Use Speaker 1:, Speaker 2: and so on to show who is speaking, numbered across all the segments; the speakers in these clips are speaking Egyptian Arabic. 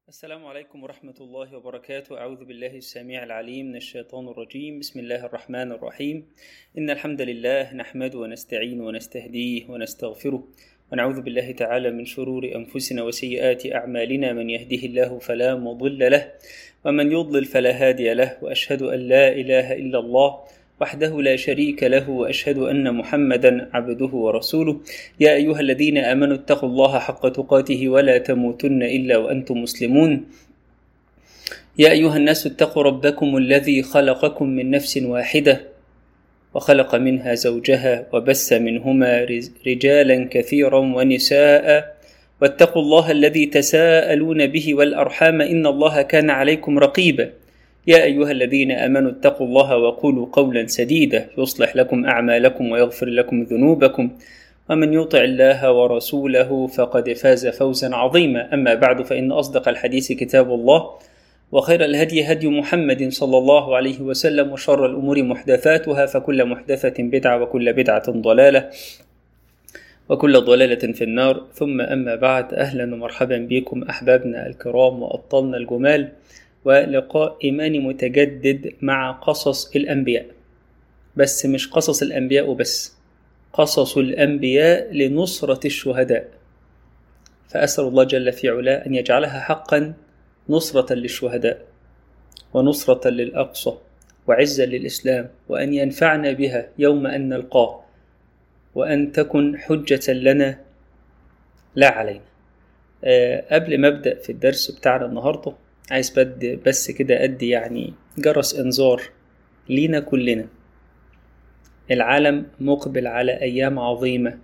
Speaker 1: السلام عليكم ورحمة الله وبركاته أعوذ بالله السميع العليم من الشيطان الرجيم بسم الله الرحمن الرحيم إن الحمد لله نحمده ونستعين ونستهديه ونستغفره ونعوذ بالله تعالى من شرور أنفسنا وسيئات أعمالنا من يهده الله فلا مضل له ومن يضلل فلا هادي له وأشهد أن لا إله إلا الله وحده لا شريك له واشهد ان محمدا عبده ورسوله يا ايها الذين امنوا اتقوا الله حق تقاته ولا تموتن الا وانتم مسلمون يا ايها الناس اتقوا ربكم الذي خلقكم من نفس واحده وخلق منها زوجها وبث منهما رجالا كثيرا ونساء واتقوا الله الذي تساءلون به والارحام ان الله كان عليكم رقيبا يا أيها الذين آمنوا اتقوا الله وقولوا قولا سديدا يصلح لكم أعمالكم ويغفر لكم ذنوبكم ومن يطع الله ورسوله فقد فاز فوزا عظيما أما بعد فإن أصدق الحديث كتاب الله وخير الهدي هدي محمد صلى الله عليه وسلم وشر الأمور محدثاتها فكل محدثة بدعة وكل بدعة ضلالة وكل ضلالة في النار ثم أما بعد أهلا ومرحبا بكم أحبابنا الكرام وأبطالنا الجمال ولقاء إيماني متجدد مع قصص الأنبياء بس مش قصص الأنبياء وبس قصص الأنبياء لنصرة الشهداء فأسأل الله جل في علاه أن يجعلها حقا نصرة للشهداء ونصرة للأقصى وعزا للإسلام وأن ينفعنا بها يوم أن نلقاه وأن تكن حجة لنا لا علينا أه قبل ما أبدأ في الدرس بتاعنا النهارده عايز بد بس كده أدي يعني جرس إنذار لينا كلنا العالم مقبل على أيام عظيمة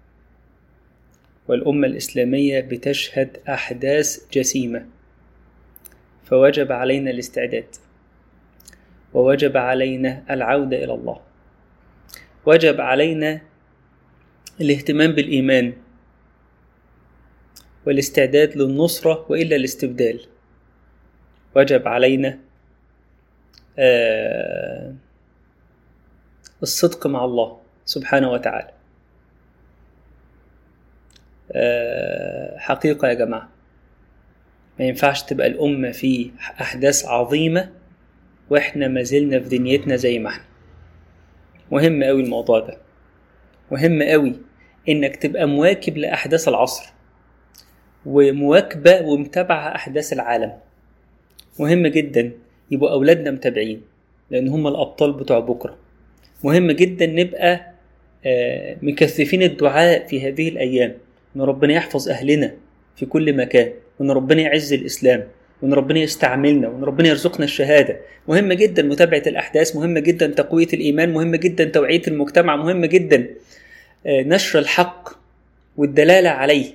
Speaker 1: والأمة الإسلامية بتشهد أحداث جسيمة فوجب علينا الاستعداد ووجب علينا العودة إلى الله وجب علينا الاهتمام بالإيمان والاستعداد للنصرة وإلا الاستبدال وجب علينا آه الصدق مع الله سبحانه وتعالى آه حقيقة يا جماعة ما ينفعش تبقى الأمة في أحداث عظيمة وإحنا ما زلنا في دنيتنا زي ما إحنا مهم أوي الموضوع ده مهم أوي إنك تبقى مواكب لأحداث العصر ومواكبة ومتابعة أحداث العالم مهم جدا يبقوا أولادنا متابعين لأن هم الأبطال بتوع بكرة مهم جدا نبقى مكثفين الدعاء في هذه الأيام إن ربنا يحفظ أهلنا في كل مكان وإن ربنا يعز الإسلام وإن ربنا يستعملنا وإن ربنا يرزقنا الشهادة مهم جدا متابعة الأحداث مهم جدا تقوية الإيمان مهم جدا توعية المجتمع مهم جدا نشر الحق والدلالة عليه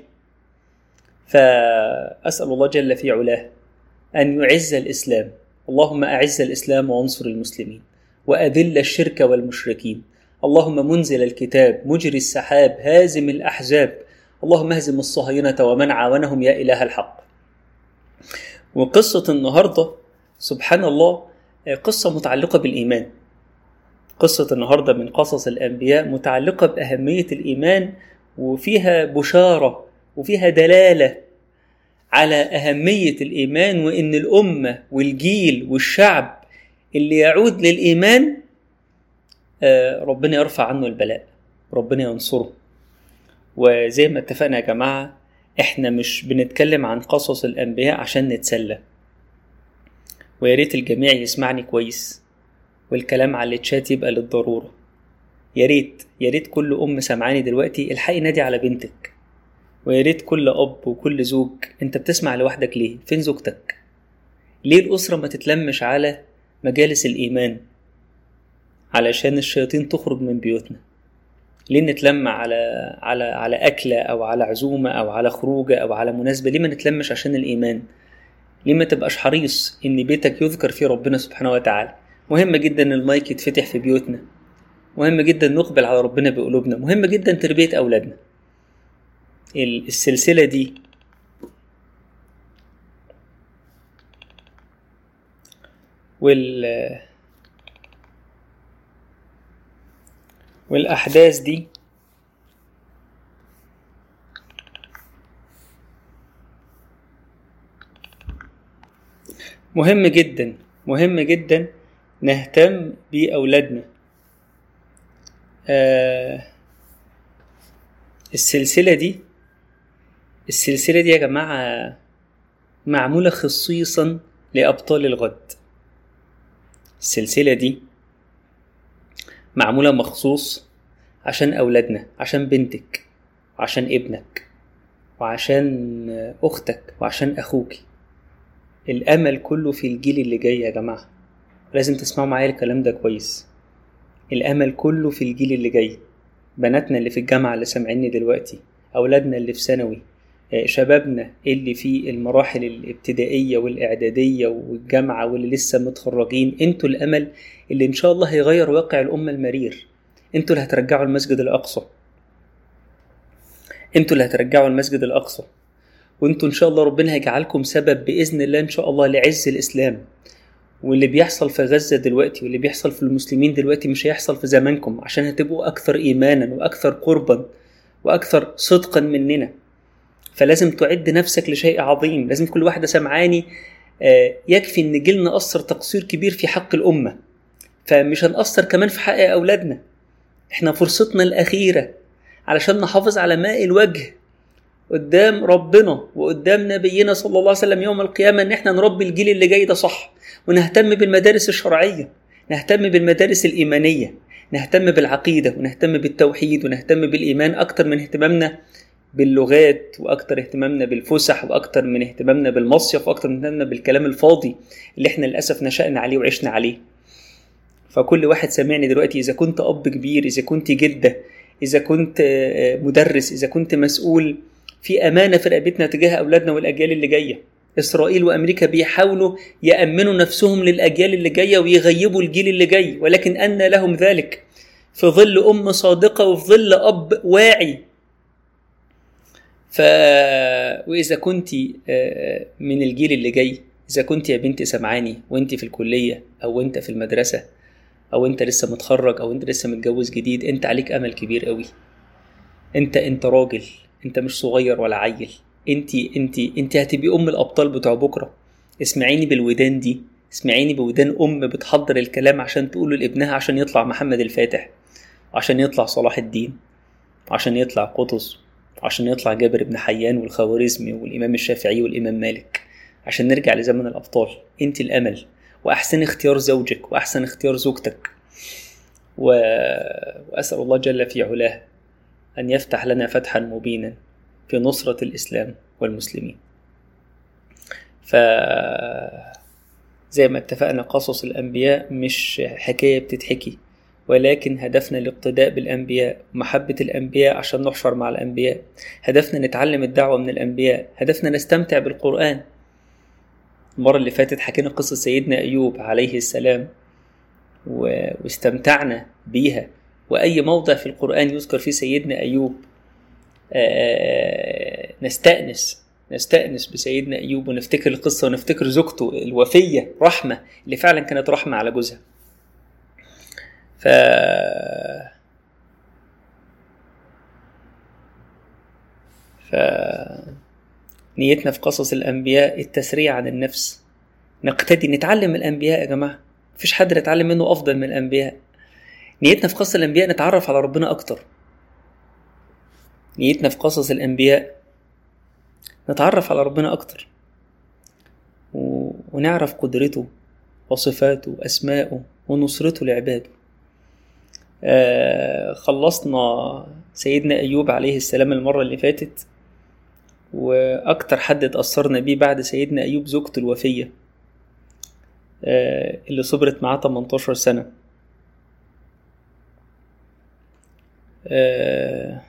Speaker 1: فأسأل الله جل في علاه أن يعز الإسلام اللهم أعز الإسلام وانصر المسلمين وأذل الشرك والمشركين اللهم منزل الكتاب مجري السحاب هازم الأحزاب اللهم اهزم الصهاينة ومن عاونهم يا إله الحق وقصة النهاردة سبحان الله قصة متعلقة بالإيمان قصة النهاردة من قصص الأنبياء متعلقة بأهمية الإيمان وفيها بشارة وفيها دلالة على أهمية الإيمان وإن الأمة والجيل والشعب اللي يعود للإيمان ربنا يرفع عنه البلاء ربنا ينصره وزي ما اتفقنا يا جماعة احنا مش بنتكلم عن قصص الأنبياء عشان نتسلى ويا ريت الجميع يسمعني كويس والكلام على الشات يبقى للضرورة يا ريت يا ريت كل أم سمعاني دلوقتي الحقي نادي على بنتك ويا ريت كل اب وكل زوج انت بتسمع لوحدك ليه فين زوجتك ليه الاسره ما تتلمش على مجالس الايمان علشان الشياطين تخرج من بيوتنا ليه نتلم على على على اكله او على عزومه او على خروجه او على مناسبه ليه ما نتلمش عشان الايمان ليه ما تبقاش حريص ان بيتك يذكر فيه ربنا سبحانه وتعالى مهم جدا المايك يتفتح في بيوتنا مهم جدا نقبل على ربنا بقلوبنا مهم جدا تربيه اولادنا السلسلة دي وال والأحداث دي مهم جدا مهم جدا نهتم بأولادنا آه السلسلة دي السلسلة دي يا جماعة معمولة خصيصا لأبطال الغد السلسلة دي معمولة مخصوص عشان أولادنا عشان بنتك وعشان ابنك وعشان أختك وعشان أخوك الأمل كله في الجيل اللي جاي يا جماعة لازم تسمعوا معايا الكلام ده كويس الأمل كله في الجيل اللي جاي بناتنا اللي في الجامعة اللي سامعيني دلوقتي أولادنا اللي في ثانوي شبابنا اللي في المراحل الابتدائية والإعدادية والجامعة واللي لسه متخرجين انتوا الأمل اللي إن شاء الله هيغير واقع الأمة المرير انتوا اللي هترجعوا المسجد الأقصى انتوا اللي هترجعوا المسجد الأقصى وانتوا إن شاء الله ربنا هيجعلكم سبب بإذن الله إن شاء الله لعز الإسلام واللي بيحصل في غزة دلوقتي واللي بيحصل في المسلمين دلوقتي مش هيحصل في زمانكم عشان هتبقوا أكثر إيمانا وأكثر قربا وأكثر صدقا مننا فلازم تعد نفسك لشيء عظيم لازم كل واحدة سمعاني يكفي ان جيلنا قصر تقصير كبير في حق الأمة فمش هنقصر كمان في حق أولادنا احنا فرصتنا الأخيرة علشان نحافظ على ماء الوجه قدام ربنا وقدام نبينا صلى الله عليه وسلم يوم القيامة ان احنا نربي الجيل اللي جاي ده صح ونهتم بالمدارس الشرعية نهتم بالمدارس الإيمانية نهتم بالعقيدة ونهتم بالتوحيد ونهتم بالإيمان أكتر من اهتمامنا باللغات واكتر اهتمامنا بالفسح واكتر من اهتمامنا بالمصيف واكتر من اهتمامنا بالكلام الفاضي اللي احنا للاسف نشأنا عليه وعشنا عليه فكل واحد سامعني دلوقتي اذا كنت اب كبير اذا كنت جده اذا كنت مدرس اذا كنت مسؤول في امانه في رقبتنا تجاه اولادنا والاجيال اللي جايه اسرائيل وامريكا بيحاولوا يامنوا نفسهم للاجيال اللي جايه ويغيبوا الجيل اللي جاي ولكن ان لهم ذلك في ظل ام صادقه وفي ظل اب واعي ف واذا كنت من الجيل اللي جاي اذا كنت يا بنتي سمعاني وانت في الكليه او انت في المدرسه او انت لسه متخرج او انت لسه متجوز جديد انت عليك امل كبير قوي انت انت راجل انت مش صغير ولا عيل انت انت انت هتبقي ام الابطال بتوع بكره اسمعيني بالودان دي اسمعيني بودان ام بتحضر الكلام عشان تقوله لابنها عشان يطلع محمد الفاتح عشان يطلع صلاح الدين عشان يطلع قطز عشان يطلع جابر بن حيان والخوارزمي والإمام الشافعي والإمام مالك عشان نرجع لزمن الأبطال أنت الأمل وأحسن اختيار زوجك وأحسن اختيار زوجتك و... وأسأل الله جل في علاه أن يفتح لنا فتحا مبينا في نصرة الإسلام والمسلمين ف زي ما اتفقنا قصص الأنبياء مش حكاية بتتحكي ولكن هدفنا الاقتداء بالأنبياء ومحبة الأنبياء عشان نحشر مع الأنبياء هدفنا نتعلم الدعوة من الأنبياء هدفنا نستمتع بالقرآن المرة اللي فاتت حكينا قصة سيدنا أيوب عليه السلام و... واستمتعنا بيها وأي موضع في القرآن يذكر فيه سيدنا أيوب آه... نستأنس نستأنس بسيدنا أيوب ونفتكر القصة ونفتكر زوجته الوفية رحمة اللي فعلا كانت رحمة على جوزها ف ف نيتنا في قصص الأنبياء التسريع عن النفس نقتدي نتعلم الأنبياء يا جماعة مفيش حد نتعلم منه أفضل من الأنبياء نيتنا في قصص الأنبياء نتعرف على ربنا أكتر نيتنا في قصص الأنبياء نتعرف على ربنا أكتر و... ونعرف قدرته وصفاته وأسماءه ونصرته لعباده آه خلصنا سيدنا أيوب عليه السلام المرة اللي فاتت وأكتر حد اتأثرنا بيه بعد سيدنا أيوب زوجته الوفية آه اللي صبرت معاه 18 سنة آه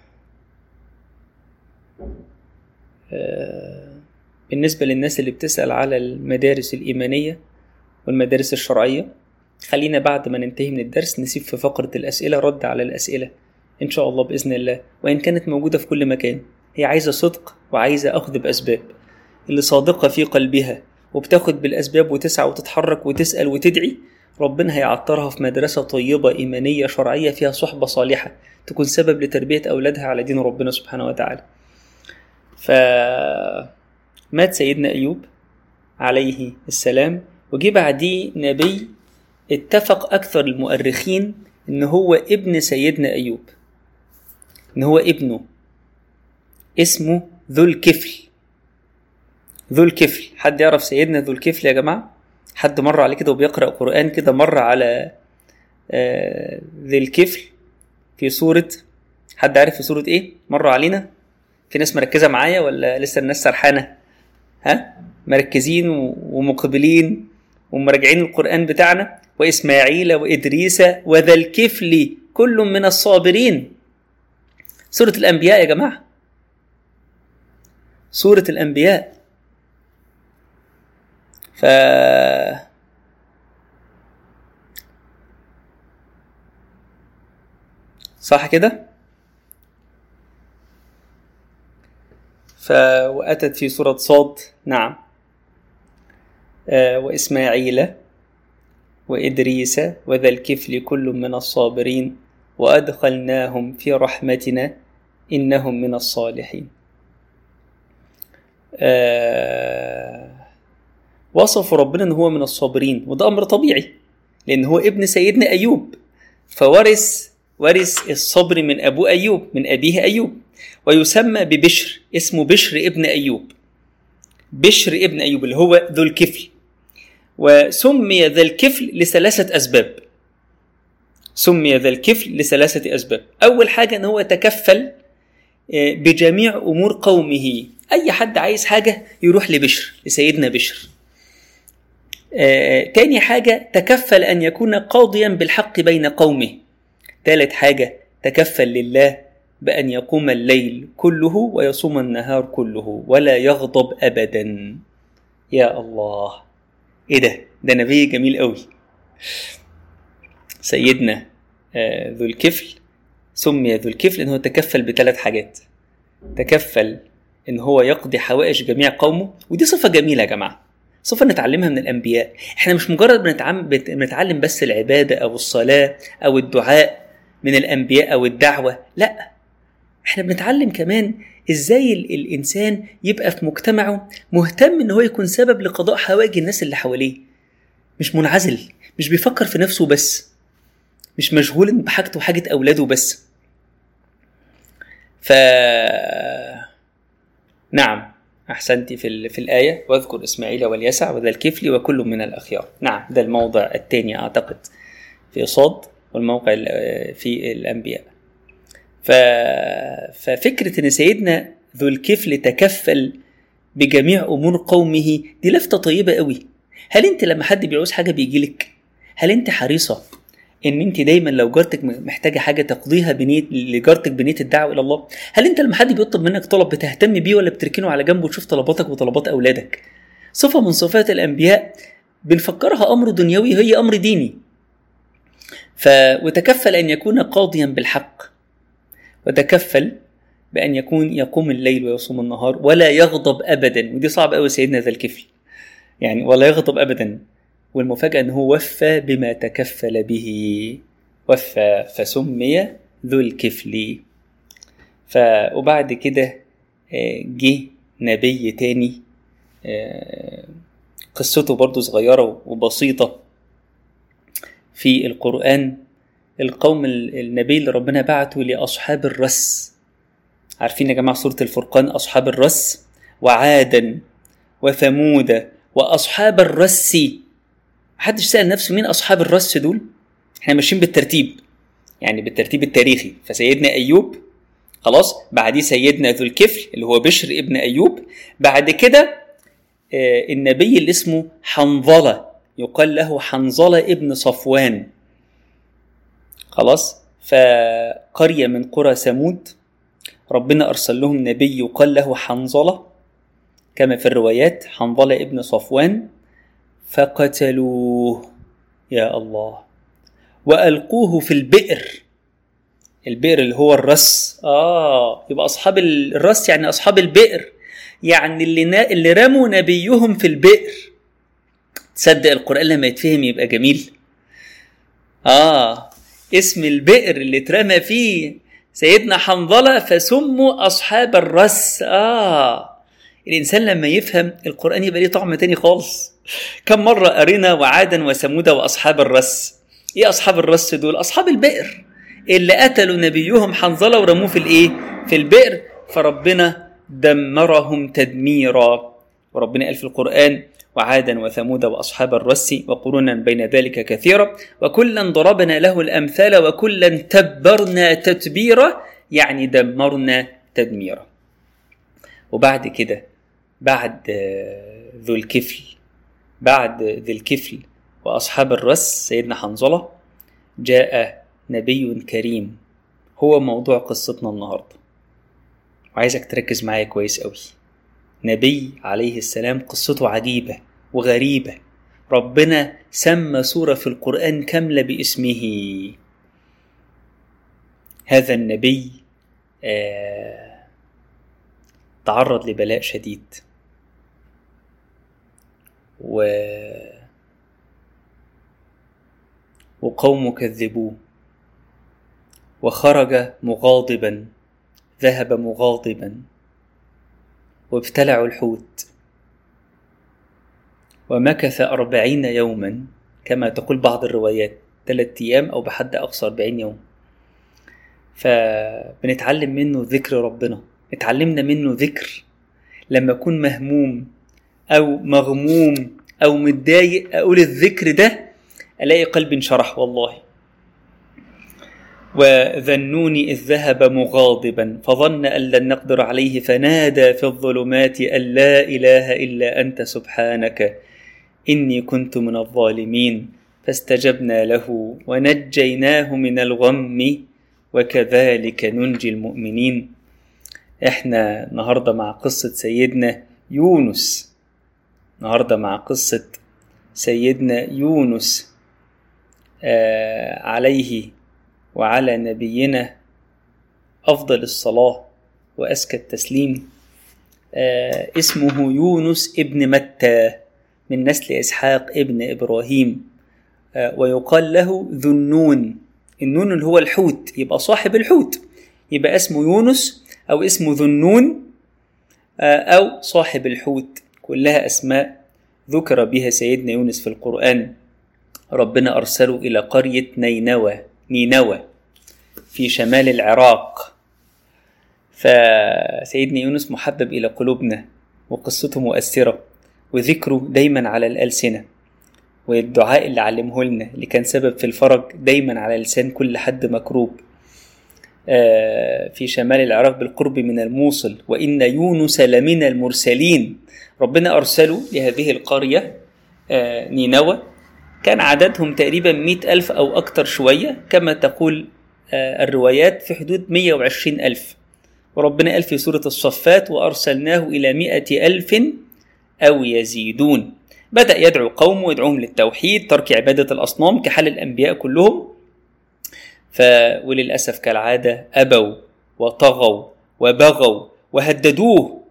Speaker 1: آه بالنسبة للناس اللي بتسأل على المدارس الإيمانية والمدارس الشرعية خلينا بعد ما ننتهي من الدرس نسيب في فقرة الأسئلة رد على الأسئلة إن شاء الله بإذن الله وإن كانت موجودة في كل مكان هي عايزة صدق وعايزة أخذ بأسباب اللي صادقة في قلبها وبتاخد بالأسباب وتسعى وتتحرك وتسأل وتدعي ربنا هيعطرها في مدرسة طيبة إيمانية شرعية فيها صحبة صالحة تكون سبب لتربية أولادها على دين ربنا سبحانه وتعالى فمات سيدنا أيوب عليه السلام وجي بعديه نبي اتفق أكثر المؤرخين إن هو ابن سيدنا أيوب إن هو ابنه اسمه ذو الكفل ذو الكفل حد يعرف سيدنا ذو الكفل يا جماعة حد مر عليه كده وبيقرأ قرآن كده مر على آه، ذي الكفل في سورة حد عارف في سورة ايه مر علينا في ناس مركزة معايا ولا لسه الناس سرحانة ها مركزين و- ومقبلين ومراجعين القرآن بتاعنا وإسماعيل وإدريس وذا الكفل كل من الصابرين سورة الأنبياء يا جماعة سورة الأنبياء ف صح كده؟ ف وأتت في سورة صاد نعم آه وإسماعيل وإدريس وذا الكفل كل من الصابرين وأدخلناهم في رحمتنا إنهم من الصالحين آه وصف ربنا ان هو من الصابرين وده امر طبيعي لان هو ابن سيدنا ايوب فورث ورث الصبر من ابوه ايوب من ابيه ايوب ويسمى ببشر اسمه بشر ابن ايوب بشر ابن ايوب اللي هو ذو الكفل وسمي ذا الكفل لثلاثه اسباب سمي ذا الكفل لثلاثه اسباب اول حاجه ان هو تكفل آه، بجميع امور قومه اي حد عايز حاجه يروح لبشر لسيدنا بشر آه، تاني حاجة تكفل أن يكون قاضيا بالحق بين قومه تالت حاجة تكفل لله بأن يقوم الليل كله ويصوم النهار كله ولا يغضب أبدا يا الله إيه ده ده نبي جميل قوي سيدنا آه، ذو الكفل سمي ذو الكفل إن هو تكفل بثلاث حاجات تكفل إن هو يقضي حوائج جميع قومه ودي صفة جميلة يا جماعة صفة نتعلمها من الأنبياء احنا مش مجرد بنتعلم, بنتعلم بس العبادة أو الصلاة أو الدعاء من الأنبياء أو الدعوة لا احنا بنتعلم كمان ازاي ال- الانسان يبقى في مجتمعه مهتم ان هو يكون سبب لقضاء حوائج الناس اللي حواليه مش منعزل مش بيفكر في نفسه بس مش مشغول بحاجته وحاجة أولاده بس ف نعم أحسنت في, ال... في الآية واذكر إسماعيل واليسع وذا الكفل وكل من الأخيار نعم ده الموضع الثاني أعتقد في صاد والموقع ال- في الأنبياء ف... ففكرة إن سيدنا ذو الكفل تكفل بجميع أمور قومه دي لفتة طيبة قوي هل أنت لما حد بيعوز حاجة بيجيلك هل أنت حريصة ان انت دايما لو جارتك محتاجه حاجه تقضيها بنيه لجارتك بنيه الدعوه الى الله هل انت لما حد بيطلب منك طلب بتهتم بيه ولا بتركنه على جنب وتشوف طلباتك وطلبات اولادك صفه من صفات الانبياء بنفكرها امر دنيوي هي امر ديني ف وتكفل ان يكون قاضيا بالحق وتكفل بان يكون يقوم الليل ويصوم النهار ولا يغضب ابدا ودي صعب قوي سيدنا ذا الكفل يعني ولا يغضب ابدا والمفاجأة أنه وفى بما تكفل به وفى فسمي ذو الكفل ف وبعد كده آه، جه نبي تاني آه، قصته برضو صغيرة وبسيطة في القرآن القوم ال- النبي اللي ربنا بعته لأصحاب الرس عارفين يا جماعة سورة الفرقان أصحاب الرس وعادا وثمود وأصحاب الرس محدش سأل نفسه مين أصحاب الرس دول؟ احنا ماشيين بالترتيب يعني بالترتيب التاريخي فسيدنا أيوب خلاص بعديه سيدنا ذو الكفل اللي هو بشر ابن أيوب بعد كده آه، النبي اللي اسمه حنظلة يقال له حنظلة ابن صفوان خلاص فقرية من قرى ثمود ربنا أرسل لهم نبي يقال له حنظلة كما في الروايات حنظلة ابن صفوان فقتلوه يا الله وألقوه في البئر البئر اللي هو الرس آه يبقى أصحاب الرس يعني أصحاب البئر يعني اللي, نا... اللي رموا نبيهم في البئر تصدق القرآن لما يتفهم يبقى جميل آه اسم البئر اللي اترمى فيه سيدنا حنظلة فسموا أصحاب الرس آه الإنسان لما يفهم القرآن يبقى ليه طعم تاني خالص كم مرة قرينا وعادا وثمود وأصحاب الرس إيه أصحاب الرس دول أصحاب البئر اللي قتلوا نبيهم حنظلة ورموه في الإيه في البئر فربنا دمرهم تدميرا وربنا قال في القرآن وعادا وثمود وأصحاب الرس وقرونا بين ذلك كثيرا وكلا ضربنا له الأمثال وكلا تبرنا تتبيرا يعني دمرنا تدميرا وبعد كده بعد ذو الكفل بعد ذي الكفل وأصحاب الرس سيدنا حنظلة جاء نبي كريم هو موضوع قصتنا النهاردة وعايزك تركز معايا كويس قوي نبي عليه السلام قصته عجيبة وغريبة ربنا سمى سورة في القرآن كاملة باسمه هذا النبي آه تعرض لبلاء شديد و وقوم كذبوه وخرج مغاضبا ذهب مغاضبا وابتلعوا الحوت ومكث أربعين يوما كما تقول بعض الروايات ثلاثة أيام أو بحد أقصى أربعين يوم فبنتعلم منه ذكر ربنا اتعلمنا منه ذكر لما أكون مهموم أو مغموم أو متضايق أقول الذكر ده ألاقي قلبي انشرح والله وذنوني إذ ذهب مغاضبا فظن أن لن نقدر عليه فنادى في الظلمات أن لا إله إلا أنت سبحانك إني كنت من الظالمين فاستجبنا له ونجيناه من الغم وكذلك ننجي المؤمنين احنا النهاردة مع قصة سيدنا يونس النهاردة مع قصة سيدنا يونس آه عليه وعلى نبينا أفضل الصلاة وأزكى التسليم آه اسمه يونس ابن متى من نسل إسحاق ابن إبراهيم آه ويقال له ذو النون النون اللي هو الحوت يبقى صاحب الحوت يبقى اسمه يونس أو اسمه ذو النون آه أو صاحب الحوت كلها أسماء ذكر بها سيدنا يونس في القرآن ربنا أرسله إلى قرية نينوى نينوى في شمال العراق فسيدنا يونس محبب إلى قلوبنا وقصته مؤثرة وذكره دايما على الألسنة والدعاء اللي علمه لنا اللي كان سبب في الفرج دايما على لسان كل حد مكروب في شمال العراق بالقرب من الموصل وإن يونس لمن المرسلين ربنا أرسله لهذه القرية نينوى كان عددهم تقريبا مئة ألف أو أكتر شوية كما تقول الروايات في حدود مية وعشرين ألف وربنا قال في سورة الصفات وأرسلناه إلى مئة ألف أو يزيدون بدأ يدعو قومه ويدعوهم للتوحيد ترك عبادة الأصنام كحال الأنبياء كلهم ف وللأسف كالعادة أبوا وطغوا وبغوا وهددوه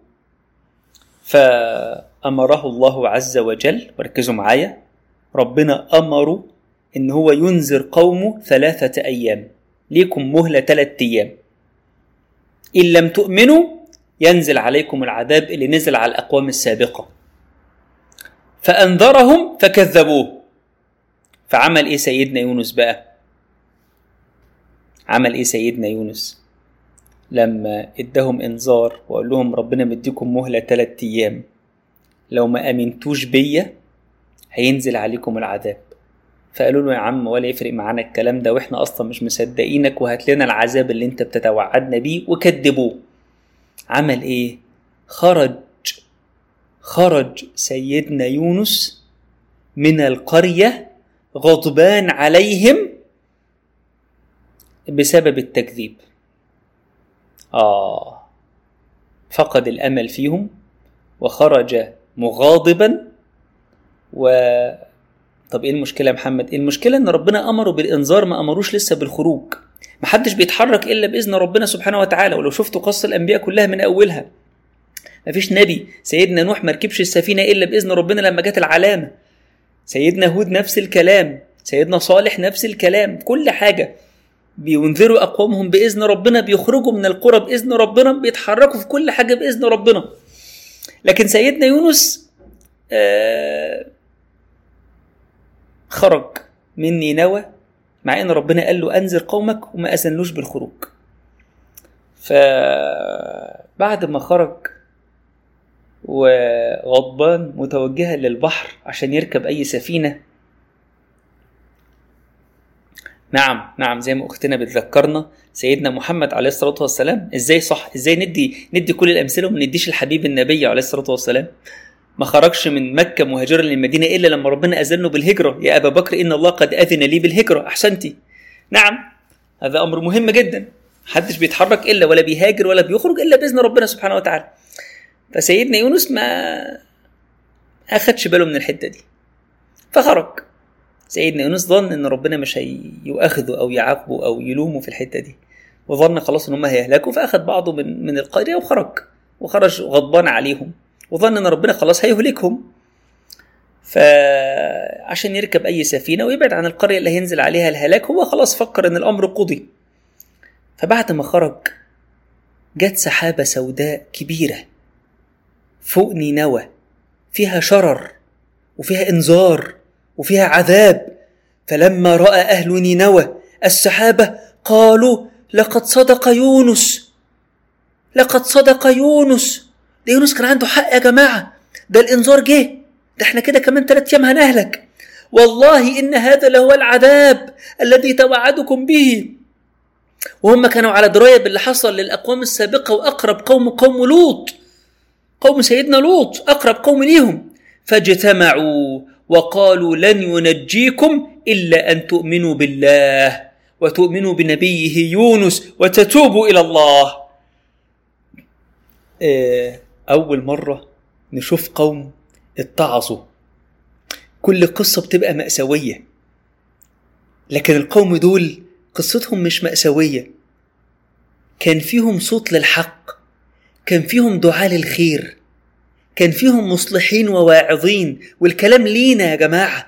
Speaker 1: فأمره الله عز وجل وركزوا معايا ربنا أمره إن هو ينذر قومه ثلاثة أيام ليكم مهلة ثلاثة أيام إن لم تؤمنوا ينزل عليكم العذاب اللي نزل على الأقوام السابقة فأنذرهم فكذبوه فعمل إيه سيدنا يونس بقى عمل إيه سيدنا يونس لما ادهم انذار وقال لهم ربنا مديكم مهلة ثلاثة أيام لو ما أمنتوش بيا هينزل عليكم العذاب فقالوا له يا عم ولا يفرق معانا الكلام ده واحنا اصلا مش مصدقينك وهات لنا العذاب اللي انت بتتوعدنا بيه وكذبوه عمل ايه خرج خرج سيدنا يونس من القرية غضبان عليهم بسبب التكذيب آه فقد الأمل فيهم وخرج مغاضبا و طب ايه المشكله يا محمد إيه المشكله ان ربنا امره بالانذار ما امروش لسه بالخروج محدش بيتحرك الا باذن ربنا سبحانه وتعالى ولو شفتوا قصه الانبياء كلها من اولها مفيش نبي سيدنا نوح ما ركبش السفينه الا باذن ربنا لما جت العلامه سيدنا هود نفس الكلام سيدنا صالح نفس الكلام كل حاجه بينذروا اقوامهم باذن ربنا بيخرجوا من القرى باذن ربنا بيتحركوا في كل حاجه باذن ربنا لكن سيدنا يونس آه من نينوى مع ان ربنا قال له انذر قومك وما اذنلوش بالخروج فبعد ما خرج وغضبان متوجها للبحر عشان يركب اي سفينه نعم نعم زي ما اختنا بتذكرنا سيدنا محمد عليه الصلاه والسلام ازاي صح ازاي ندي ندي كل الامثله وما نديش الحبيب النبي عليه الصلاه والسلام ما خرجش من مكة مهاجرا للمدينة إلا لما ربنا أذنه بالهجرة يا أبا بكر إن الله قد أذن لي بالهجرة أحسنتي نعم هذا أمر مهم جدا محدش بيتحرك إلا ولا بيهاجر ولا بيخرج إلا بإذن ربنا سبحانه وتعالى فسيدنا يونس ما أخدش باله من الحتة دي فخرج سيدنا يونس ظن ان ربنا مش هيؤاخذه او يعاقبه او يلومه في الحته دي وظن خلاص ان هم هيهلكوا فاخذ بعضه من من القريه وخرج وخرج غضبان عليهم وظن ان ربنا خلاص هيهلكهم فعشان يركب اي سفينه ويبعد عن القريه اللي هينزل عليها الهلاك هو خلاص فكر ان الامر قضي فبعد ما خرج جت سحابه سوداء كبيره فوق نينوى فيها شرر وفيها انذار وفيها عذاب فلما راى اهل نينوى السحابه قالوا لقد صدق يونس لقد صدق يونس ده يونس كان عنده حق يا جماعه ده الانذار جه ده احنا كده كمان ثلاث ايام هنهلك والله ان هذا لهو العذاب الذي توعدكم به وهم كانوا على درايه باللي حصل للاقوام السابقه واقرب قوم قوم لوط قوم سيدنا لوط اقرب قوم ليهم فاجتمعوا وقالوا لن ينجيكم الا ان تؤمنوا بالله وتؤمنوا بنبيه يونس وتتوبوا الى الله اول مره نشوف قوم اتعظوا كل قصه بتبقى ماساويه لكن القوم دول قصتهم مش ماساويه كان فيهم صوت للحق كان فيهم دعاء للخير كان فيهم مصلحين وواعظين والكلام لينا يا جماعه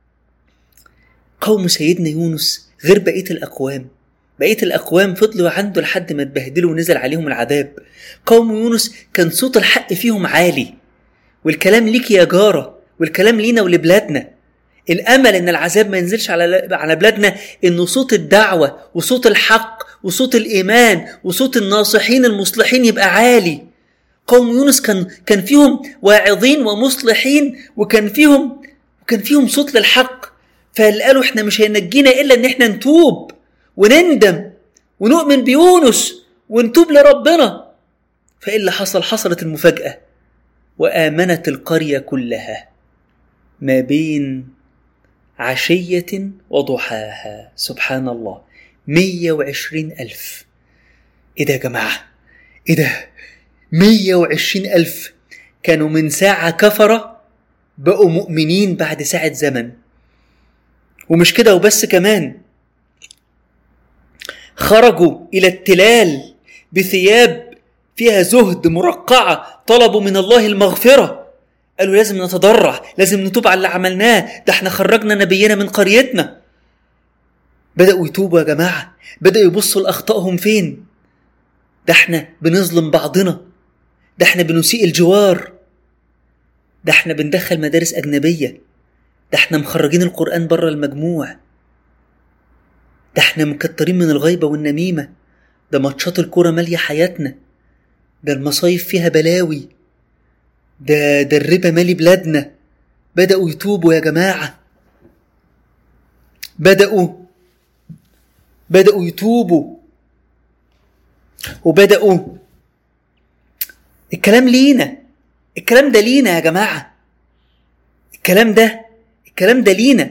Speaker 1: قوم سيدنا يونس غير بقيه الاقوام بقيه الاقوام فضلوا عنده لحد ما اتبهدلوا ونزل عليهم العذاب قوم يونس كان صوت الحق فيهم عالي والكلام ليك يا جاره والكلام لينا ولبلادنا الامل ان العذاب ما ينزلش على على بلادنا انه صوت الدعوه وصوت الحق وصوت الايمان وصوت الناصحين المصلحين يبقى عالي قوم يونس كان كان فيهم واعظين ومصلحين وكان فيهم وكان فيهم صوت للحق فقالوا احنا مش هينجينا الا ان احنا نتوب ونندم ونؤمن بيونس ونتوب لربنا فايه اللي حصل حصلت المفاجاه وامنت القريه كلها ما بين عشيه وضحاها سبحان الله مية وعشرين ألف إيه ده يا جماعة إيه ده مية وعشرين ألف كانوا من ساعة كفرة بقوا مؤمنين بعد ساعة زمن ومش كده وبس كمان خرجوا إلى التلال بثياب فيها زهد مرقعة طلبوا من الله المغفرة قالوا لازم نتضرع لازم نتوب على اللي عملناه ده احنا خرجنا نبينا من قريتنا بدأوا يتوبوا يا جماعة بدأوا يبصوا لأخطائهم فين ده احنا بنظلم بعضنا ده احنا بنسيء الجوار ده احنا بندخل مدارس أجنبية ده احنا مخرجين القرآن بره المجموع ده احنا مكترين من الغيبة والنميمة ده ماتشات الكورة مالية حياتنا ده المصايف فيها بلاوي ده ده الربا مالي بلادنا بدأوا يتوبوا يا جماعة بدأوا بدأوا يتوبوا وبدأوا الكلام لينا الكلام ده لينا يا جماعة الكلام ده الكلام ده لينا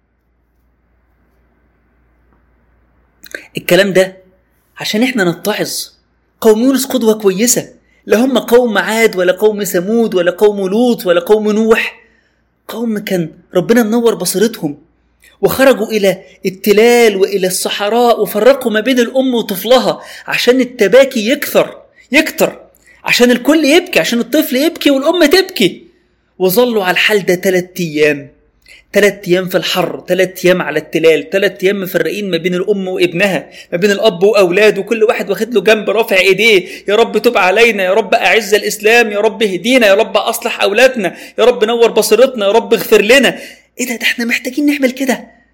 Speaker 1: الكلام ده عشان احنا نتعظ قوم يونس قدوة كويسة لا هم قوم عاد ولا قوم ثمود ولا قوم لوط ولا قوم نوح قوم كان ربنا منور بصيرتهم وخرجوا إلى التلال وإلى الصحراء وفرقوا ما بين الأم وطفلها عشان التباكي يكثر يكتر عشان الكل يبكي عشان الطفل يبكي والأم تبكي وظلوا على الحال ده ثلاثة أيام ثلاث ايام في الحر ثلاث ايام على التلال ثلاث ايام مفرقين ما بين الام وابنها ما بين الاب واولاده كل واحد واخد له جنب رافع ايديه يا رب تب علينا يا رب اعز الاسلام يا رب اهدينا يا رب اصلح اولادنا يا رب نور بصيرتنا يا رب اغفر لنا ايه ده ده احنا محتاجين نعمل كده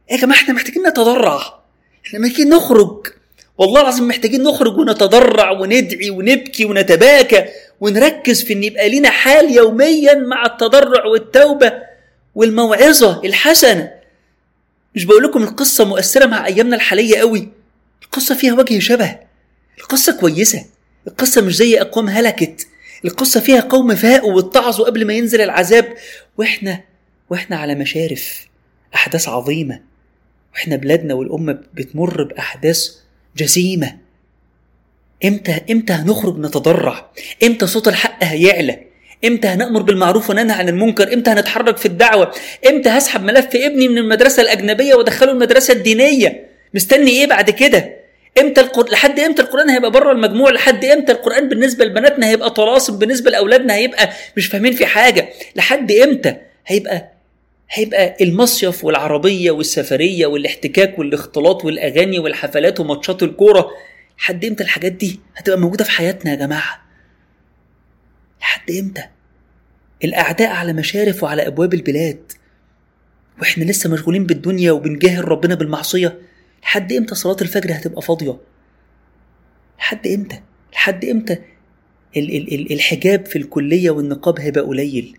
Speaker 1: يا جماعه احنا محتاجين نتضرع احنا محتاجين نخرج والله العظيم محتاجين نخرج ونتضرع وندعي ونبكي ونتباكى ونركز في ان يبقى لنا حال يوميا مع التضرع والتوبه والموعظه الحسنه مش بقول لكم القصه مؤثره مع ايامنا الحاليه قوي القصه فيها وجه شبه القصه كويسه القصه مش زي اقوام هلكت القصه فيها قوم فاقوا واتعظوا قبل ما ينزل العذاب واحنا واحنا على مشارف احداث عظيمه واحنا بلادنا والامه بتمر باحداث جسيمه امتى امتى هنخرج نتضرع امتى صوت الحق هيعلى امتى هنامر بالمعروف وننهى عن المنكر امتى هنتحرك في الدعوه امتى هسحب ملف ابني من المدرسه الاجنبيه وادخله المدرسه الدينيه مستني ايه بعد كده امتى القر... لحد امتى القران هيبقى بره المجموع لحد امتى القران بالنسبه لبناتنا هيبقى طلاسم بالنسبه لاولادنا هيبقى مش فاهمين في حاجه لحد امتى هيبقى هيبقى المصيف والعربيه والسفريه والاحتكاك والاختلاط والاغاني والحفلات وماتشات الكوره لحد امتى الحاجات دي هتبقى موجوده في حياتنا يا جماعه لحد امتى الاعداء على مشارف وعلى ابواب البلاد واحنا لسه مشغولين بالدنيا وبنجاهر ربنا بالمعصيه لحد امتى صلاه الفجر هتبقى فاضيه لحد امتى لحد امتى ال- ال- ال- الحجاب في الكليه والنقاب هيبقى قليل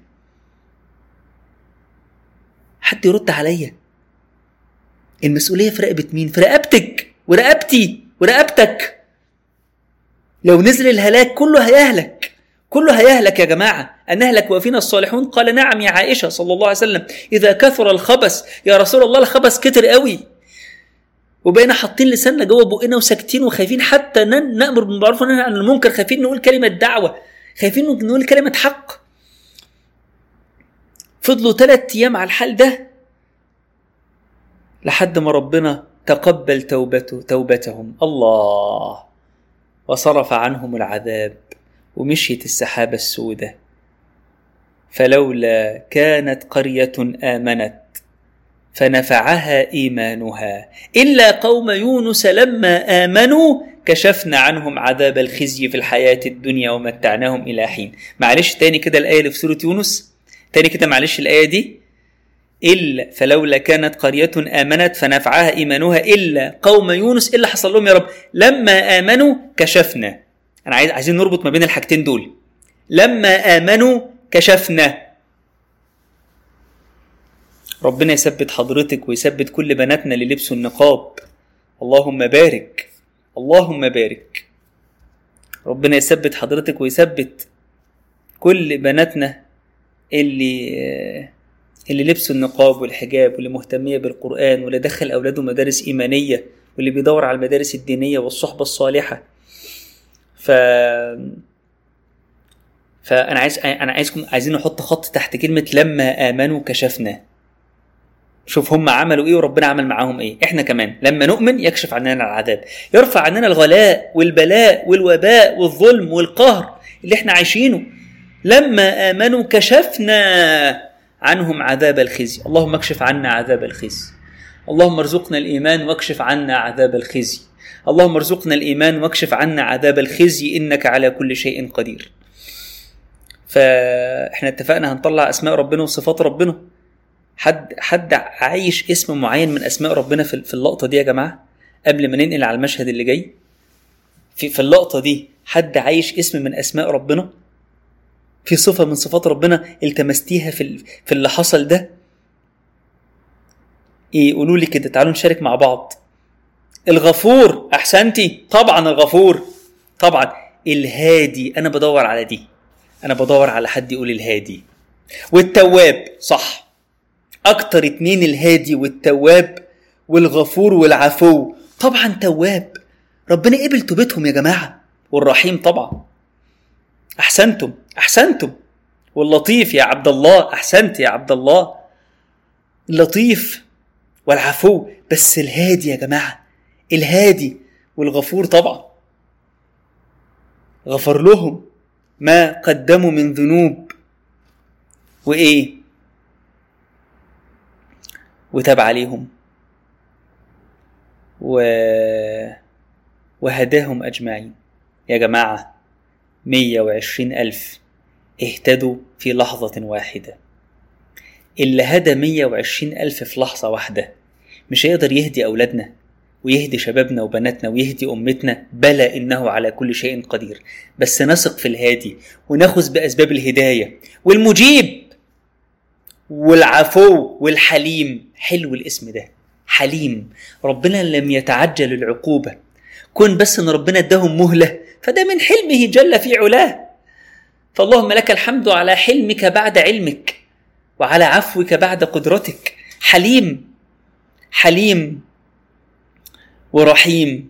Speaker 1: حد يرد عليا المسؤوليه في رقبه مين في رقبتك ورقبتي ورقبتك لو نزل الهلاك كله هيهلك كله هيهلك يا جماعة أن نهلك وفينا الصالحون قال نعم يا عائشة صلى الله عليه وسلم إذا كثر الخبث يا رسول الله الخبث كتر قوي وبقينا حاطين لساننا جوه بقنا وساكتين وخايفين حتى نن- نأمر بالمعروف وننهى عن المنكر خايفين نقول كلمة دعوة خايفين نقول كلمة حق فضلوا ثلاث أيام على الحال ده لحد ما ربنا تقبل توبته توبتهم الله وصرف عنهم العذاب ومشيت السحابة السوداء فلولا كانت قرية آمنت فنفعها إيمانها إلا قوم يونس لما آمنوا كشفنا عنهم عذاب الخزي في الحياة الدنيا ومتعناهم إلى حين معلش تاني كده الآية اللي في سورة يونس تاني كده معلش الآية دي إلا فلولا كانت قرية آمنت فنفعها إيمانها إلا قوم يونس إيه اللي حصل لهم يا رب لما آمنوا كشفنا أنا عايز عايزين نربط ما بين الحاجتين دول لما آمنوا كشفنا ربنا يثبت حضرتك ويثبت كل بناتنا اللي لبسوا النقاب اللهم بارك اللهم بارك ربنا يثبت حضرتك ويثبت كل بناتنا اللي اللي لبسوا النقاب والحجاب واللي مهتمية بالقرآن واللي دخل أولاده مدارس إيمانية واللي بيدور على المدارس الدينية والصحبة الصالحة ف فأنا عايز أنا عايزكم عايزين نحط خط تحت كلمة لما آمنوا كشفنا شوف هم عملوا ايه وربنا عمل معاهم ايه احنا كمان لما نؤمن يكشف عننا العذاب يرفع عننا الغلاء والبلاء والوباء والظلم والقهر اللي احنا عايشينه لما امنوا كشفنا عنهم عذاب الخزي اللهم اكشف عنا عذاب الخزي اللهم ارزقنا الايمان واكشف عنا عذاب الخزي اللهم ارزقنا الايمان واكشف عنا عذاب الخزي انك على كل شيء قدير فاحنا اتفقنا هنطلع اسماء ربنا وصفات ربنا حد حد عايش اسم معين من اسماء ربنا في في اللقطه دي يا جماعه قبل ما ننقل على المشهد اللي جاي في في اللقطه دي حد عايش اسم من اسماء ربنا في صفه من صفات ربنا التمستيها في ال- في اللي حصل ده ايه قولوا لي كده تعالوا نشارك مع بعض الغفور احسنتي طبعا الغفور طبعا الهادي انا بدور على دي انا بدور على حد يقول الهادي والتواب صح اكتر اتنين الهادي والتواب والغفور والعفو طبعا تواب ربنا قبل توبتهم يا جماعه والرحيم طبعا احسنتم احسنتم واللطيف يا عبد الله احسنت يا عبد الله اللطيف والعفو بس الهادي يا جماعه الهادي والغفور طبعا غفر لهم ما قدموا من ذنوب وايه وتاب عليهم و... وهداهم أجمعين يا جماعة مية وعشرين ألف اهتدوا في لحظة واحدة اللي هدى مية وعشرين ألف في لحظة واحدة مش هيقدر يهدي أولادنا ويهدي شبابنا وبناتنا ويهدي أمتنا بلى إنه على كل شيء قدير بس نثق في الهادي وناخذ بأسباب الهداية والمجيب والعفو والحليم حلو الاسم ده حليم ربنا لم يتعجل العقوبة كون بس ان ربنا اداهم مهلة فده من حلمه جل في علاه فاللهم لك الحمد على حلمك بعد علمك وعلى عفوك بعد قدرتك حليم حليم ورحيم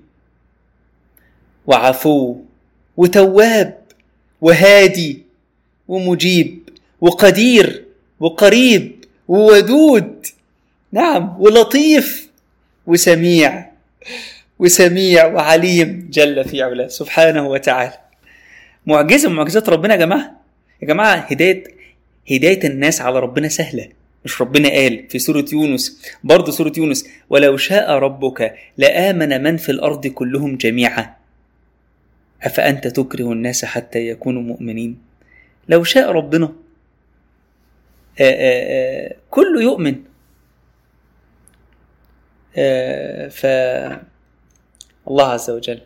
Speaker 1: وعفو وتواب وهادي ومجيب وقدير وقريب وودود نعم ولطيف وسميع وسميع وعليم جل في علاه سبحانه وتعالى معجزه من معجزات ربنا يا جماعه يا جماعه هدايه هدايه الناس على ربنا سهله مش ربنا قال في سورة يونس برضه سورة يونس ولو شاء ربك لآمن من في الأرض كلهم جميعا أفأنت تكره الناس حتى يكونوا مؤمنين لو شاء ربنا آآ آآ كله يؤمن ف الله عز وجل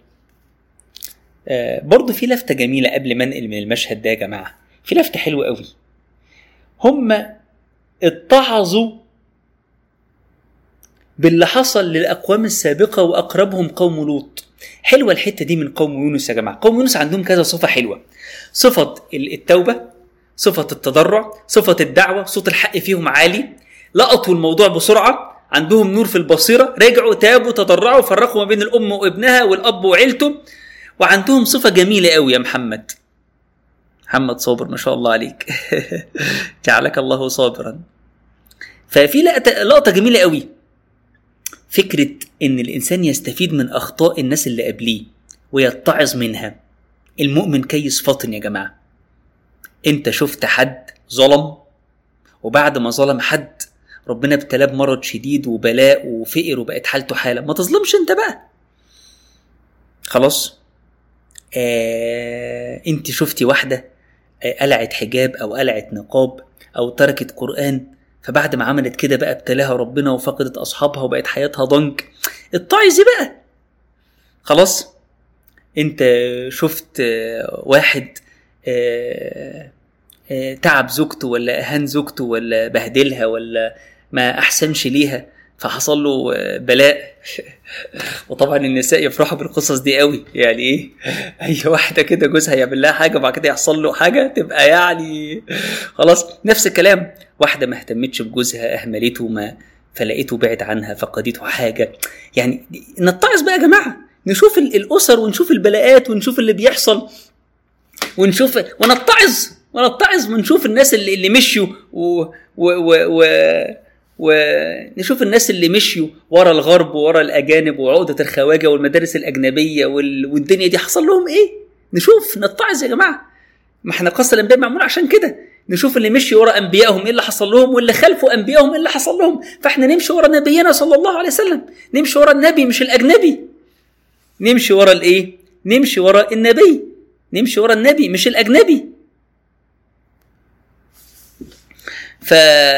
Speaker 1: برضه في لفتة جميلة قبل ما انقل من المشهد ده يا جماعة في لفتة حلوة قوي هم اتعظوا باللي حصل للأقوام السابقة وأقربهم قوم لوط حلوة الحتة دي من قوم يونس يا جماعة قوم يونس عندهم كذا صفة حلوة صفة التوبة صفة التضرع صفة الدعوة صوت الحق فيهم عالي لقطوا الموضوع بسرعة عندهم نور في البصيرة رجعوا تابوا تضرعوا فرقوا ما بين الأم وابنها والأب وعيلته وعندهم صفة جميلة قوي يا محمد محمد صابر ما شاء الله عليك جعلك الله صابرا ففي لقطة جميلة قوي فكرة إن الإنسان يستفيد من أخطاء الناس اللي قبليه ويتعظ منها المؤمن كيس فاطن يا جماعة أنت شفت حد ظلم وبعد ما ظلم حد ربنا ابتلاه بمرض شديد وبلاء وفقر وبقت حالته حالة ما تظلمش أنت بقى خلاص آه انت شفتي واحده آه قلعت حجاب او قلعت نقاب او تركت قران فبعد ما عملت كده بقى ابتلاها ربنا وفقدت اصحابها وبقت حياتها ضنك اتعظي بقى خلاص انت شفت آه واحد آه آه تعب زوجته ولا اهان زوجته ولا بهدلها ولا ما احسنش ليها فحصل له بلاء وطبعا النساء يفرحوا بالقصص دي قوي يعني ايه اي واحده كده جوزها يعمل لها حاجه وبعد كده يحصل له حاجه تبقى يعني خلاص نفس الكلام واحده ما اهتمتش بجوزها اهملته ما فلقيته بعد عنها فقدته حاجه يعني نتعظ بقى يا جماعه نشوف الاسر ونشوف البلاءات ونشوف اللي بيحصل ونشوف ونتعظ ونتعظ ونشوف الناس اللي, اللي مشيوا و, و, و, و ونشوف الناس اللي مشيوا ورا الغرب وورا الاجانب وعقده الخواجه والمدارس الاجنبيه وال... والدنيا دي حصل لهم ايه؟ نشوف نتعظ يا جماعه ما احنا قصه الانبياء معمول عشان كده نشوف اللي مشي ورا انبيائهم ايه اللي حصل لهم واللي خلفوا انبيائهم ايه اللي حصل لهم فاحنا نمشي ورا نبينا صلى الله عليه وسلم نمشي ورا النبي مش الاجنبي نمشي ورا الايه نمشي ورا النبي نمشي ورا النبي مش الاجنبي ف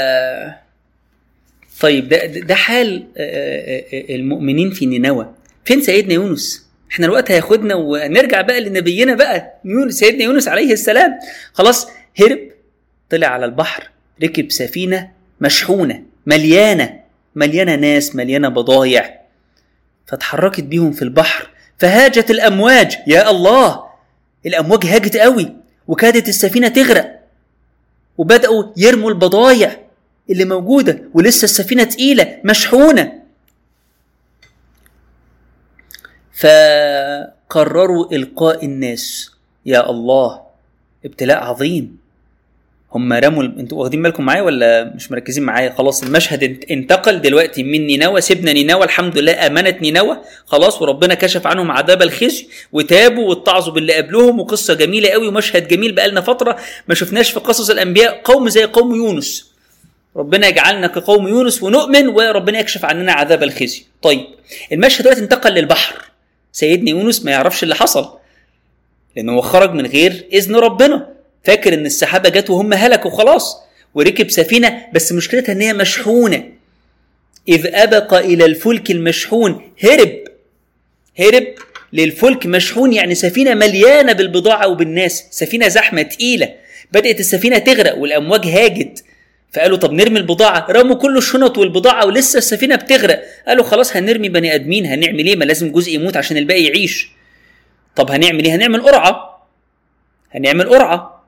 Speaker 1: طيب ده ده حال المؤمنين في نينوى فين سيدنا يونس احنا الوقت هياخدنا ونرجع بقى لنبينا بقى يونس سيدنا يونس عليه السلام خلاص هرب طلع على البحر ركب سفينه مشحونه مليانه مليانه ناس مليانه بضايع فاتحركت بيهم في البحر فهاجت الامواج يا الله الامواج هاجت قوي وكادت السفينه تغرق وبداوا يرموا البضايع اللي موجودة ولسه السفينة تقيلة مشحونة فقرروا إلقاء الناس يا الله ابتلاء عظيم هم رموا انتوا واخدين بالكم معايا ولا مش مركزين معايا خلاص المشهد انتقل دلوقتي من نينوى سيبنا نينوى الحمد لله امنت نينوى خلاص وربنا كشف عنهم عذاب الخزي وتابوا واتعظوا باللي قبلهم وقصه جميله قوي ومشهد جميل بقالنا فتره ما شفناش في قصص الانبياء قوم زي قوم يونس ربنا يجعلنا كقوم يونس ونؤمن وربنا يكشف عننا عذاب الخزي طيب المشهد دلوقتي انتقل للبحر سيدنا يونس ما يعرفش اللي حصل لانه هو خرج من غير اذن ربنا فاكر ان السحابه جت وهم هلكوا خلاص وركب سفينه بس مشكلتها ان هي مشحونه إذ أبق إلى الفلك المشحون هرب هرب للفلك مشحون يعني سفينة مليانة بالبضاعة وبالناس سفينة زحمة تقيلة بدأت السفينة تغرق والأمواج هاجت فقالوا طب نرمي البضاعة رموا كل الشنط والبضاعة ولسه السفينة بتغرق قالوا خلاص هنرمي بني آدمين هنعمل إيه ما لازم جزء يموت عشان الباقي يعيش طب هنعمل إيه هنعمل قرعة هنعمل قرعة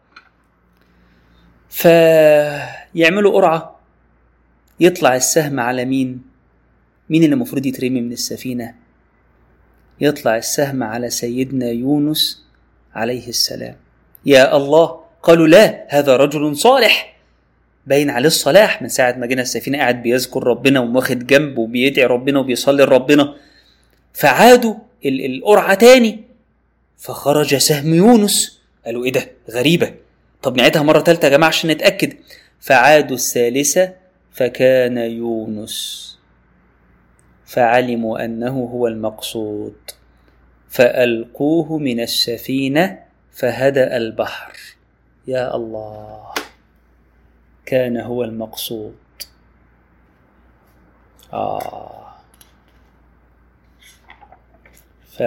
Speaker 1: فيعملوا قرعة يطلع السهم على مين مين اللي المفروض يترمي من السفينة يطلع السهم على سيدنا يونس عليه السلام يا الله قالوا لا هذا رجل صالح باين عليه الصلاح من ساعة ما جينا السفينة قاعد بيذكر ربنا وواخد جنب وبيدعي ربنا وبيصلي لربنا فعادوا القرعة تاني فخرج سهم يونس قالوا ايه ده غريبة طب نعيدها مرة تالتة يا جماعة عشان نتأكد فعادوا الثالثة فكان يونس فعلموا انه هو المقصود فالقوه من السفينه فهدا البحر يا الله كان هو المقصود آه ف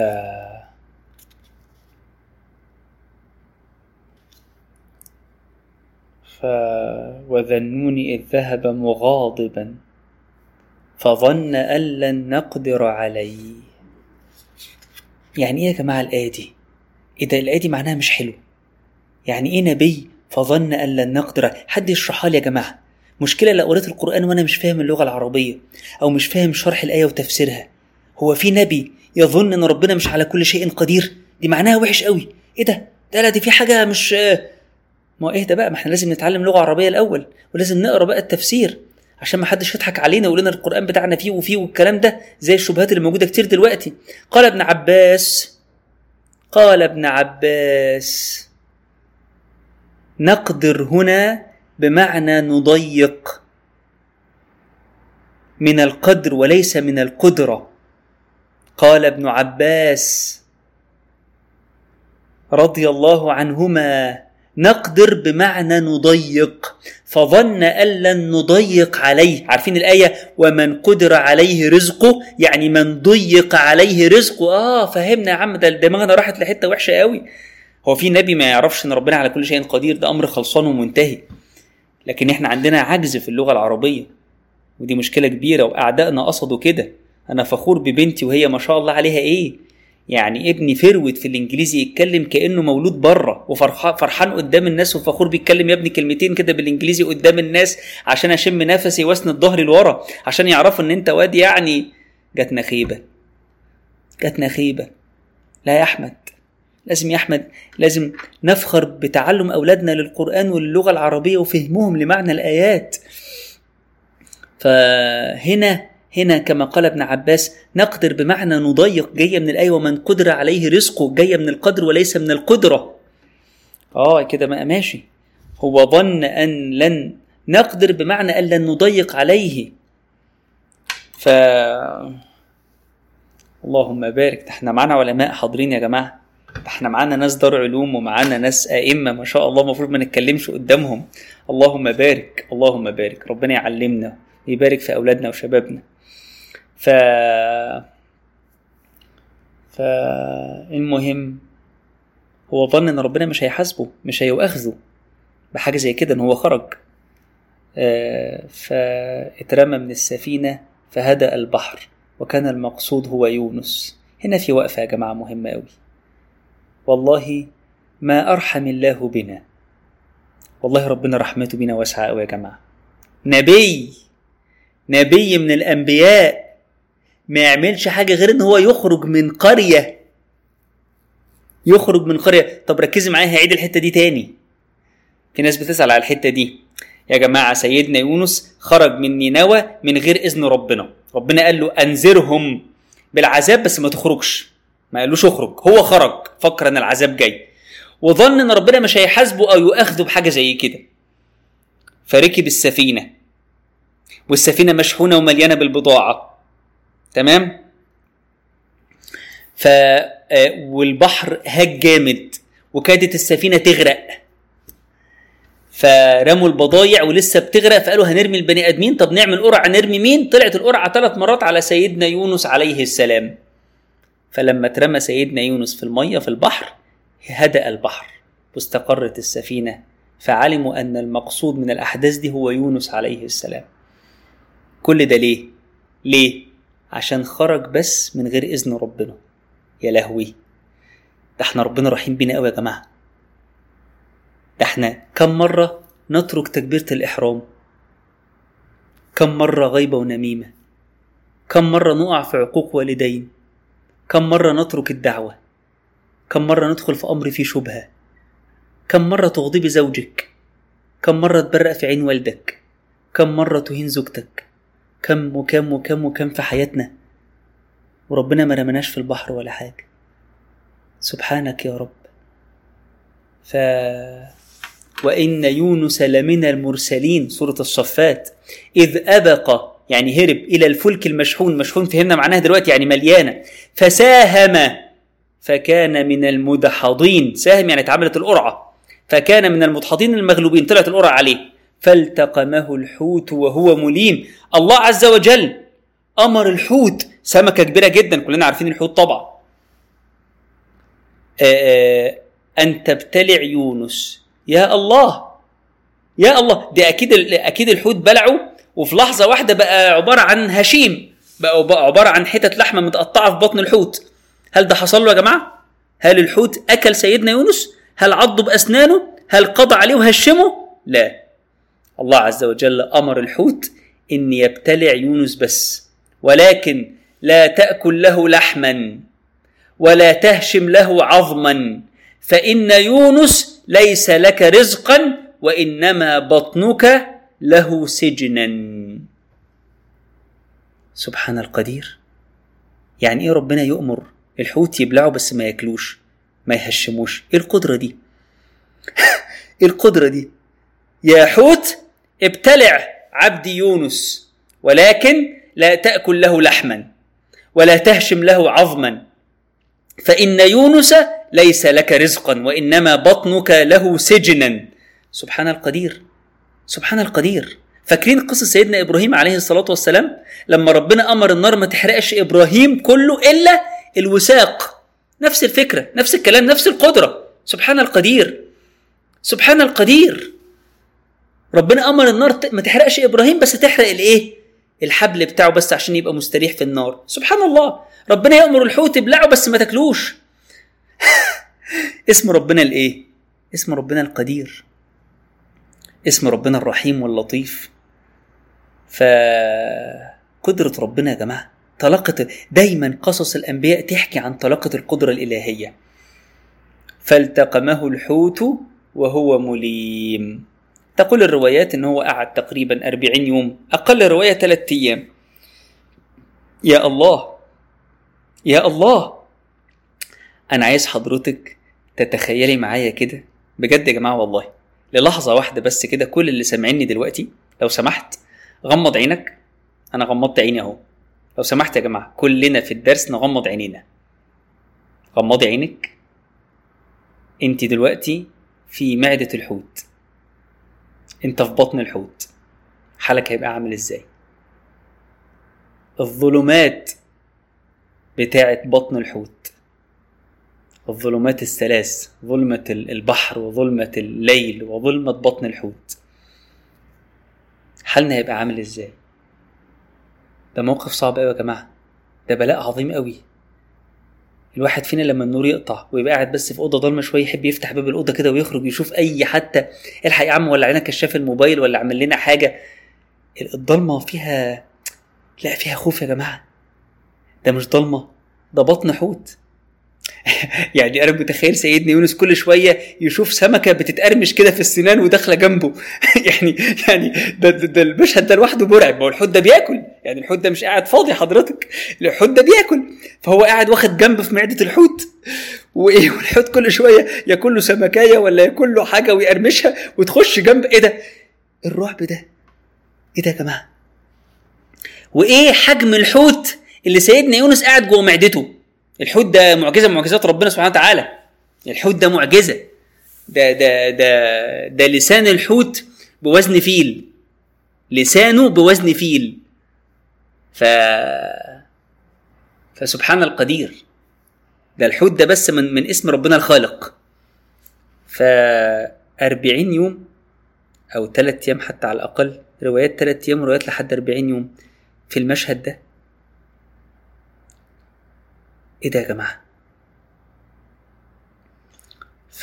Speaker 1: ف وذنوني إذ ذهب مغاضبا فظن أن لن نقدر عليه يعني إيه يا جماعة الآية دي؟ إيه ده الآية دي معناها مش حلو يعني إيه نبي فظن أن لن نقدر حد يشرحها لي يا جماعة مشكلة لو قريت القرآن وأنا مش فاهم اللغة العربية أو مش فاهم شرح الآية وتفسيرها هو في نبي يظن إن ربنا مش على كل شيء قدير دي معناها وحش قوي إيه ده؟ ده لا دي في حاجة مش ما إيه ده بقى ما إحنا لازم نتعلم لغة عربية الأول ولازم نقرأ بقى التفسير عشان ما حدش يضحك علينا ويقول لنا القرآن بتاعنا فيه وفيه والكلام ده زي الشبهات اللي موجودة كتير دلوقتي قال ابن عباس قال ابن عباس نقدر هنا بمعنى نضيق من القدر وليس من القدرة قال ابن عباس رضي الله عنهما نقدر بمعنى نضيق فظن أن لن نضيق عليه عارفين الآية ومن قدر عليه رزقه يعني من ضيق عليه رزقه آه فهمنا يا عم ده دماغنا راحت لحتة وحشة قوي هو في نبي ما يعرفش ان ربنا على كل شيء قدير ده امر خلصان ومنتهي لكن احنا عندنا عجز في اللغه العربيه ودي مشكله كبيره واعدائنا قصدوا كده انا فخور ببنتي وهي ما شاء الله عليها ايه يعني ابني فروت في الانجليزي يتكلم كانه مولود بره وفرحان قدام الناس وفخور بيتكلم يا ابني كلمتين كده بالانجليزي قدام الناس عشان اشم نفسي واسند ظهري لورا عشان يعرفوا ان انت واد يعني جاتنا خيبه جاتنا خيبه لا يا احمد لازم يا احمد لازم نفخر بتعلم اولادنا للقران واللغه العربيه وفهمهم لمعنى الايات فهنا هنا كما قال ابن عباس نقدر بمعنى نضيق جايه من الايه ومن قدر عليه رزقه جايه من القدر وليس من القدره اه كده ما ماشي هو ظن ان لن نقدر بمعنى ان لن نضيق عليه ف اللهم بارك ده احنا معانا علماء حاضرين يا جماعه احنا معانا ناس دار علوم ومعانا ناس ائمه ما شاء الله المفروض ما نتكلمش قدامهم اللهم بارك اللهم بارك ربنا يعلمنا ويبارك في اولادنا وشبابنا ف فالمهم هو ظن ان ربنا مش هيحاسبه مش هيؤاخذه بحاجه زي كده ان هو خرج آه فاترمى من السفينه فهدأ البحر وكان المقصود هو يونس هنا في وقفه يا جماعه مهمه قوي والله ما أرحم الله بنا والله ربنا رحمته بنا واسعة أوي يا جماعة نبي نبي من الأنبياء ما يعملش حاجة غير إن هو يخرج من قرية يخرج من قرية طب ركزي معايا هعيد الحتة دي تاني في ناس بتسأل على الحتة دي يا جماعة سيدنا يونس خرج من نينوى من غير إذن ربنا ربنا قال له أنذرهم بالعذاب بس ما تخرجش ما قالوش اخرج هو خرج فكر ان العذاب جاي وظن ان ربنا مش هيحاسبه او يؤاخذه بحاجه زي كده فركب السفينه والسفينه مشحونه ومليانه بالبضاعه تمام ف والبحر هاج جامد وكادت السفينه تغرق فرموا البضايع ولسه بتغرق فقالوا هنرمي البني ادمين طب نعمل قرعه نرمي مين طلعت القرعه ثلاث مرات على سيدنا يونس عليه السلام فلما اترمى سيدنا يونس في الميه في البحر هدأ البحر واستقرت السفينه فعلموا ان المقصود من الاحداث دي هو يونس عليه السلام كل ده ليه ليه عشان خرج بس من غير اذن ربنا يا لهوي ده احنا ربنا رحيم بينا قوي يا جماعه ده احنا كم مره نترك تكبيره الاحرام كم مره غيبه ونميمه كم مره نقع في عقوق والدين كم مره نترك الدعوه كم مره ندخل في امر فيه شبهه كم مره تغضبي زوجك كم مره تبرق في عين والدك كم مره تهين زوجتك كم وكم وكم وكم في حياتنا وربنا ما رمناش في البحر ولا حاجه سبحانك يا رب ف وإن يونس لمن المرسلين سورة الصفات إذ أبق يعني هرب إلى الفلك المشحون مشحون فهمنا معناها دلوقتي يعني مليانة فساهم فكان من المدحضين ساهم يعني اتعملت القرعة فكان من المدحضين المغلوبين طلعت القرعة عليه فالتقمه الحوت وهو مليم الله عز وجل أمر الحوت سمكة كبيرة جدا كلنا عارفين الحوت طبعا آآ أن تبتلع يونس يا الله يا الله دي أكيد أكيد الحوت بلعه وفي لحظة واحدة بقى عبارة عن هشيم بقى, بقى عبارة عن حتت لحمة متقطعة في بطن الحوت هل ده حصل له يا جماعة؟ هل الحوت أكل سيدنا يونس؟ هل عضه بأسنانه؟ هل قضى عليه وهشمه؟ لا الله عز وجل أمر الحوت إن يبتلع يونس بس ولكن لا تأكل له لحما ولا تهشم له عظما فإن يونس ليس لك رزقا وإنما بطنك له سجنا سبحان القدير يعني ايه ربنا يؤمر الحوت يبلعه بس ما ياكلوش ما يهشموش ايه القدره دي ايه القدره دي يا حوت ابتلع عبدي يونس ولكن لا تاكل له لحما ولا تهشم له عظما فان يونس ليس لك رزقا وانما بطنك له سجنا سبحان القدير سبحان القدير فاكرين قصة سيدنا إبراهيم عليه الصلاة والسلام لما ربنا أمر النار ما تحرقش إبراهيم كله إلا الوساق نفس الفكرة نفس الكلام نفس القدرة سبحان القدير سبحان القدير ربنا أمر النار ما تحرقش إبراهيم بس تحرق الإيه الحبل بتاعه بس عشان يبقى مستريح في النار سبحان الله ربنا يأمر الحوت يبلعه بس ما تاكلوش اسم ربنا الإيه اسم ربنا القدير اسم ربنا الرحيم واللطيف فقدرة ربنا يا جماعة طلاقة دايما قصص الأنبياء تحكي عن طلاقة القدرة الإلهية فالتقمه الحوت وهو مليم تقول الروايات ان هو قعد تقريبا أربعين يوم أقل رواية ثلاثة أيام يا الله يا الله أنا عايز حضرتك تتخيلي معايا كده بجد يا جماعة والله للحظة واحدة بس كده كل اللي سامعيني دلوقتي لو سمحت غمض عينك أنا غمضت عيني أهو لو سمحت يا جماعة كلنا في الدرس نغمض عينينا غمضي عينك انت دلوقتي في معدة الحوت انت في بطن الحوت حالك هيبقى عامل ازاي الظلمات بتاعة بطن الحوت الظلمات الثلاث ظلمة البحر وظلمة الليل وظلمة بطن الحوت حالنا هيبقى عامل ازاي ده موقف صعب قوي يا جماعة ده بلاء عظيم قوي الواحد فينا لما النور يقطع ويبقى قاعد بس في اوضه ضلمه شويه يحب يفتح باب الاوضه كده ويخرج يشوف اي حتى الحق يا عم ولع لنا كشاف الموبايل ولا عمل لنا حاجه الضلمه فيها لا فيها خوف يا جماعه ده مش ضلمه ده بطن حوت يعني انا متخيل سيدنا يونس كل شويه يشوف سمكه بتتقرمش كده في السنان وداخله جنبه يعني يعني ده, ده, ده المشهد ده لوحده مرعب ما هو الحوت ده بياكل يعني الحوت ده مش قاعد فاضي حضرتك الحوت ده بياكل فهو قاعد واخد جنب في معده الحوت وايه والحوت كل شويه ياكل له سمكايه ولا ياكل له حاجه ويقرمشها وتخش جنب ايه ده الرعب ده ايه ده يا جماعه وايه حجم الحوت اللي سيدنا يونس قاعد جوه معدته الحوت ده معجزه من معجزات ربنا سبحانه وتعالى الحوت ده معجزه ده ده ده ده لسان الحوت بوزن فيل لسانه بوزن فيل ف فسبحان القدير ده الحوت ده بس من من اسم ربنا الخالق ف 40 يوم او 3 ايام حتى على الاقل روايات 3 ايام وروايات لحد 40 يوم في المشهد ده ايه ده يا جماعه ف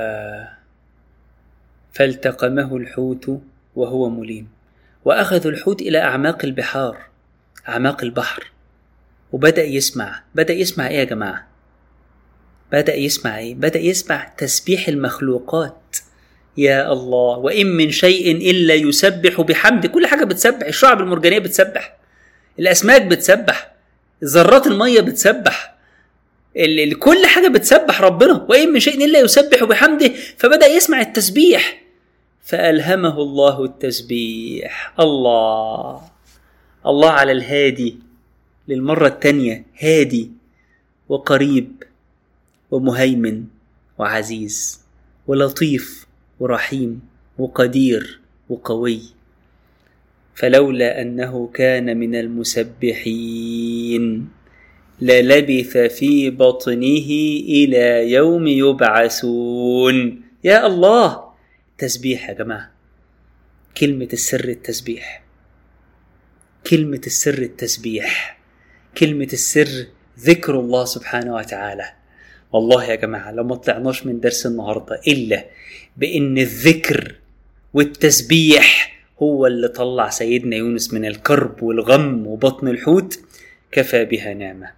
Speaker 1: فالتقمه الحوت وهو مليم واخذوا الحوت الى اعماق البحار اعماق البحر وبدا يسمع بدا يسمع ايه يا جماعه بدا يسمع ايه بدا يسمع تسبيح المخلوقات يا الله وان من شيء الا يسبح بحمد كل حاجه بتسبح الشعب المرجانيه بتسبح الاسماك بتسبح ذرات الميه بتسبح ال- ال- كل حاجه بتسبح ربنا وان من شيء الا يسبح بحمده فبدا يسمع التسبيح فالهمه الله التسبيح الله الله على الهادي للمره الثانيه هادي وقريب ومهيمن وعزيز ولطيف ورحيم وقدير وقوي فلولا انه كان من المسبحين للبث في بطنه الى يوم يبعثون يا الله تسبيح يا جماعه كلمه السر التسبيح كلمه السر التسبيح كلمه السر ذكر الله سبحانه وتعالى والله يا جماعه لو ما طلعناش من درس النهارده الا بان الذكر والتسبيح هو اللي طلع سيدنا يونس من الكرب والغم وبطن الحوت كفى بها نعمه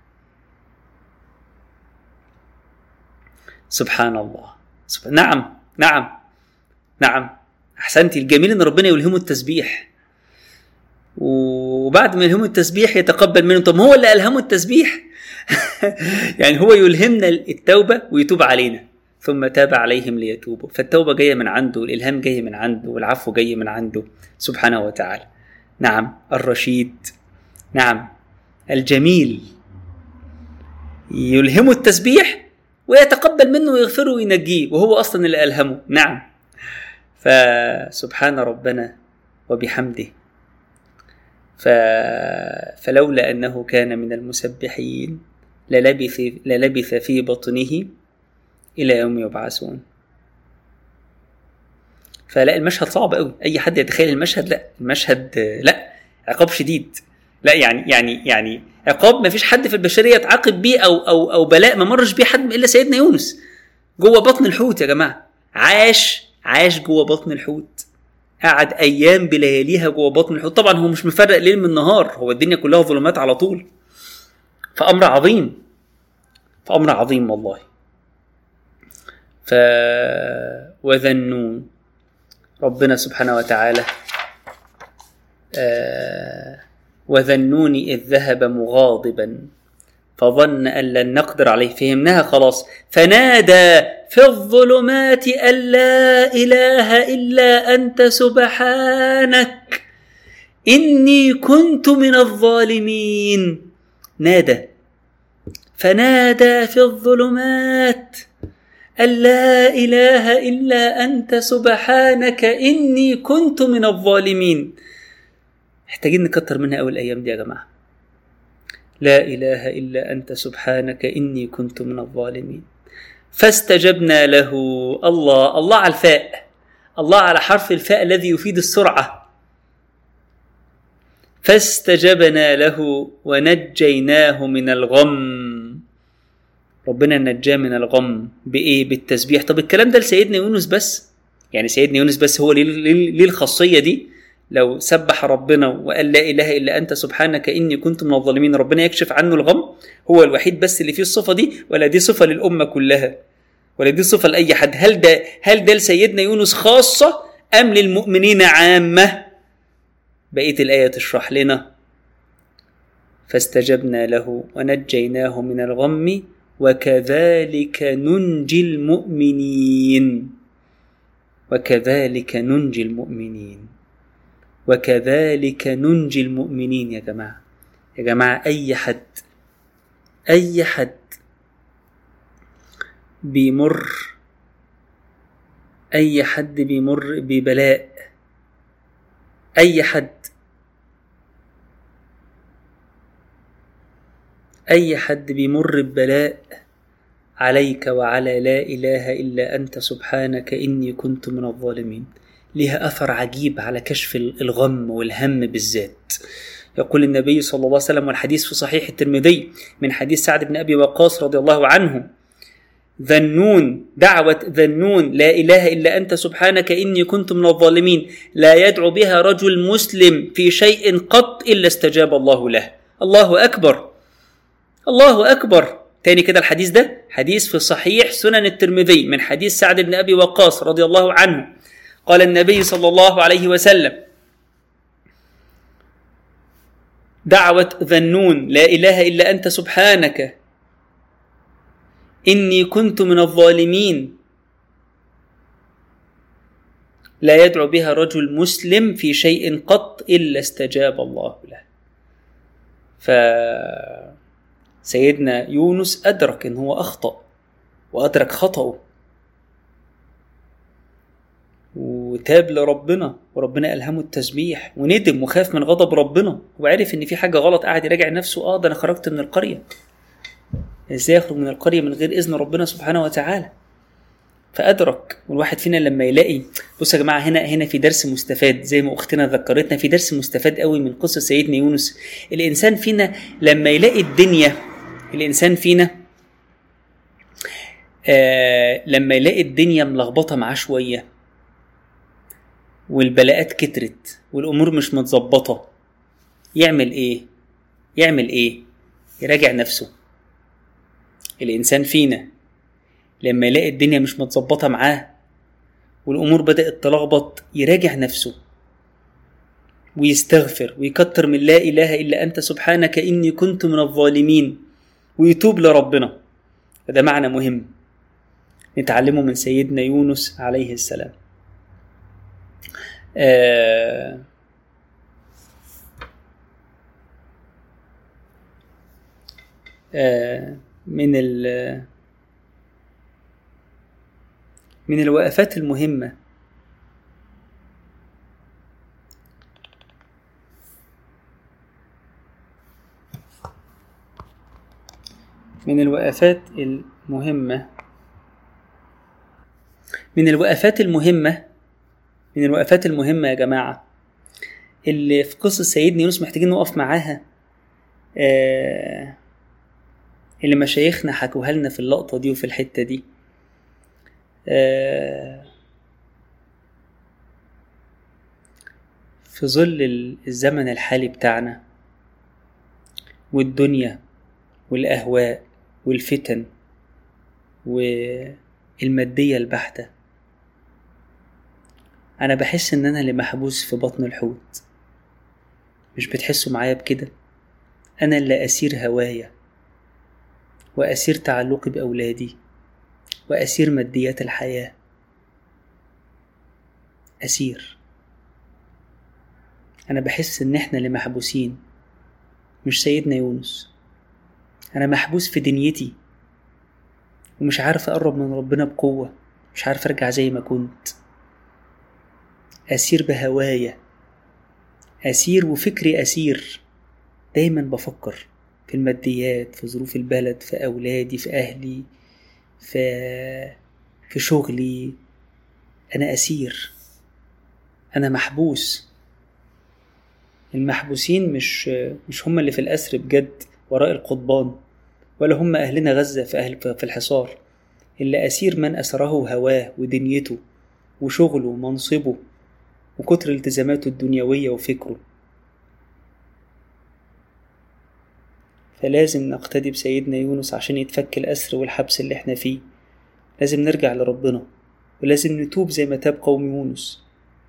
Speaker 1: سبحان الله سبحان نعم نعم نعم احسنتي الجميل ان ربنا يلهمه التسبيح وبعد ما يلهمه التسبيح يتقبل منه طب هو اللي الهمه التسبيح يعني هو يلهمنا التوبه ويتوب علينا ثم تاب عليهم ليتوبوا فالتوبه جايه من عنده والالهام جاي من عنده والعفو جاي من عنده سبحانه وتعالى نعم الرشيد نعم الجميل يلهمه التسبيح ويتقبل منه ويغفره وينجيه وهو اصلا اللي الهمه نعم فسبحان ربنا وبحمده ف... فلولا انه كان من المسبحين للبث للبث في بطنه الى يوم يبعثون فلا المشهد صعب قوي اي حد يتخيل المشهد لا المشهد لا عقاب شديد لا يعني يعني يعني عقاب ما فيش حد في البشريه اتعاقب بيه او او او بلاء ما مرش بيه حد الا سيدنا يونس جوه بطن الحوت يا جماعه عاش عاش جوه بطن الحوت قعد ايام بلياليها جوه بطن الحوت طبعا هو مش مفرق ليل من نهار هو الدنيا كلها ظلمات على طول فامر عظيم فامر عظيم والله ف وذنون ربنا سبحانه وتعالى آه وذنون إذ ذهب مغاضبا فظن أن لن نقدر عليه فهمناها خلاص فنادى في الظلمات أن لا إله إلا أنت سبحانك إني كنت من الظالمين نادى فنادى في الظلمات أن لا إله إلا أنت سبحانك إني كنت من الظالمين محتاجين نكتر منها أول الأيام دي يا جماعة لا إله إلا أنت سبحانك إني كنت من الظالمين فاستجبنا له الله الله على الفاء الله على حرف الفاء الذي يفيد السرعة فاستجبنا له ونجيناه من الغم ربنا نجاه من الغم بايه بالتسبيح طب الكلام ده لسيدنا يونس بس يعني سيدنا يونس بس هو ليه, ليه الخاصيه دي لو سبح ربنا وقال لا اله الا انت سبحانك اني كنت من الظالمين ربنا يكشف عنه الغم هو الوحيد بس اللي فيه الصفه دي ولا دي صفه للامه كلها ولا دي صفه لاي حد هل ده هل ده لسيدنا يونس خاصه ام للمؤمنين عامه بقيه الايه تشرح لنا فاستجبنا له ونجيناه من الغم وكذلك ننجي المؤمنين وكذلك ننجي المؤمنين وكذلك ننجي المؤمنين يا جماعة يا جماعة أي حد أي حد بيمر أي حد بيمر ببلاء أي حد أي حد بيمر ببلاء عليك وعلى لا إله إلا أنت سبحانك إني كنت من الظالمين لها أثر عجيب على كشف الغم والهم بالذات يقول النبي صلى الله عليه وسلم والحديث في صحيح الترمذي من حديث سعد بن أبي وقاص رضي الله عنه ذنون دعوة ذنون لا إله إلا أنت سبحانك إني كنت من الظالمين لا يدعو بها رجل مسلم في شيء قط إلا استجاب الله له الله أكبر الله أكبر تاني كده الحديث ده حديث في صحيح سنن الترمذي من حديث سعد بن أبي وقاص رضي الله عنه قال النبي صلى الله عليه وسلم دعوة ذنون لا إله إلا أنت سبحانك إني كنت من الظالمين لا يدعو بها رجل مسلم في شيء قط إلا استجاب الله له ف سيدنا يونس أدرك إن هو أخطأ وأدرك خطأه وتاب لربنا وربنا ألهمه التسبيح وندم وخاف من غضب ربنا وعرف إن في حاجة غلط قاعد يراجع نفسه آه ده أنا خرجت من القرية إزاي أخرج من القرية من غير إذن ربنا سبحانه وتعالى فأدرك والواحد فينا لما يلاقي بصوا يا جماعة هنا هنا في درس مستفاد زي ما أختنا ذكرتنا في درس مستفاد قوي من قصة سيدنا يونس الإنسان فينا لما يلاقي الدنيا الإنسان فينا آه لما يلاقي الدنيا ملخبطة معاه شوية والبلاءات كترت والأمور مش متظبطة يعمل إيه؟ يعمل إيه؟ يراجع نفسه الإنسان فينا لما يلاقي الدنيا مش متظبطة معاه والأمور بدأت تلخبط يراجع نفسه ويستغفر ويكتر من لا إله إلا أنت سبحانك إني كنت من الظالمين ويتوب لربنا فده معنى مهم نتعلمه من سيدنا يونس عليه السلام آه آه من ال من الوقفات المهمة من الوقفات المهمة من الوقفات المهمة من الوقفات المهمة يا جماعة اللي في قصة سيدنا يونس محتاجين نقف معاها آه اللي مشايخنا حكوها لنا في اللقطة دي وفي الحتة دي آه في ظل الزمن الحالي بتاعنا والدنيا والأهواء والفتن والمادية البحتة أنا بحس إن أنا اللي محبوس في بطن الحوت مش بتحسوا معايا بكده أنا اللي أسير هوايا وأسير تعلقي بأولادي وأسير ماديات الحياة أسير أنا بحس إن إحنا اللي محبوسين مش سيدنا يونس أنا محبوس في دنيتي ومش عارف أقرب من ربنا بقوة مش عارف أرجع زي ما كنت أسير بهوايا أسير وفكري أسير دايما بفكر في الماديات في ظروف البلد في أولادي في أهلي في في شغلي أنا أسير أنا محبوس المحبوسين مش مش هم اللي في الأسر بجد وراء القضبان ولا هم أهلنا غزة في أهل في الحصار اللي أسير من أسره هواه ودنيته وشغله ومنصبه وكتر التزاماته الدنيوية وفكره فلازم نقتدي بسيدنا يونس عشان يتفك الأسر والحبس اللي احنا فيه لازم نرجع لربنا ولازم نتوب زي ما تاب قوم يونس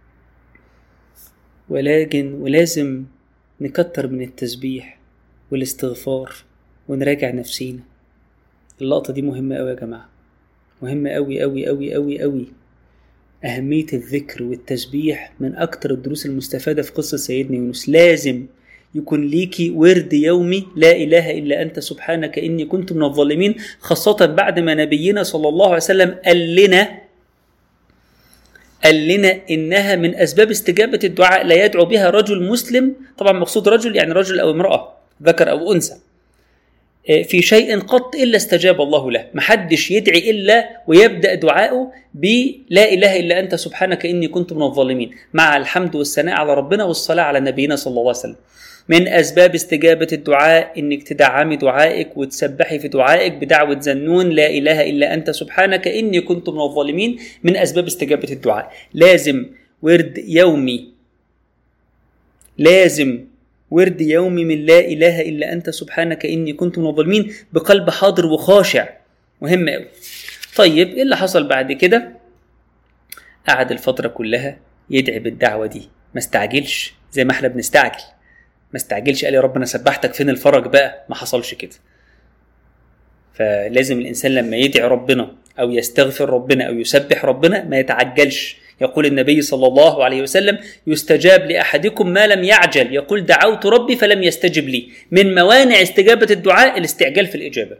Speaker 1: ولكن ولازم نكتر من التسبيح والاستغفار ونراجع نفسينا اللقطة دي مهمة أوي يا جماعة مهمة أوي أوي أوي أوي أوي أهمية الذكر والتسبيح من أكتر الدروس المستفادة في قصة سيدنا يونس لازم يكون ليكي ورد يومي لا إله إلا أنت سبحانك إني كنت من الظالمين خاصة بعد ما نبينا صلى الله عليه وسلم قال لنا قال لنا انها من اسباب استجابه الدعاء لا يدعو بها رجل مسلم طبعا مقصود رجل يعني رجل او امراه ذكر او انثى في شيء قط الا استجاب الله له محدش يدعي الا ويبدا دعاءه بلا اله الا انت سبحانك اني كنت من الظالمين مع الحمد والثناء على ربنا والصلاه على نبينا صلى الله عليه وسلم من اسباب استجابه الدعاء انك تدعمي دعائك وتسبحي في دعائك بدعوه زنون لا اله الا انت سبحانك اني كنت من الظالمين من اسباب استجابه الدعاء لازم ورد يومي لازم ورد يومي من لا اله الا انت سبحانك اني كنت من الظالمين بقلب حاضر وخاشع مهم قوي طيب ايه اللي حصل بعد كده قعد الفتره كلها يدعي بالدعوه دي ما استعجلش زي ما احنا بنستعجل ما استعجلش قال يا رب انا سبحتك فين الفرج بقى ما حصلش كده فلازم الانسان لما يدعي ربنا او يستغفر ربنا او يسبح ربنا ما يتعجلش يقول النبي صلى الله عليه وسلم يستجاب لاحدكم ما لم يعجل يقول دعوت ربي فلم يستجب لي من موانع استجابه الدعاء الاستعجال في الاجابه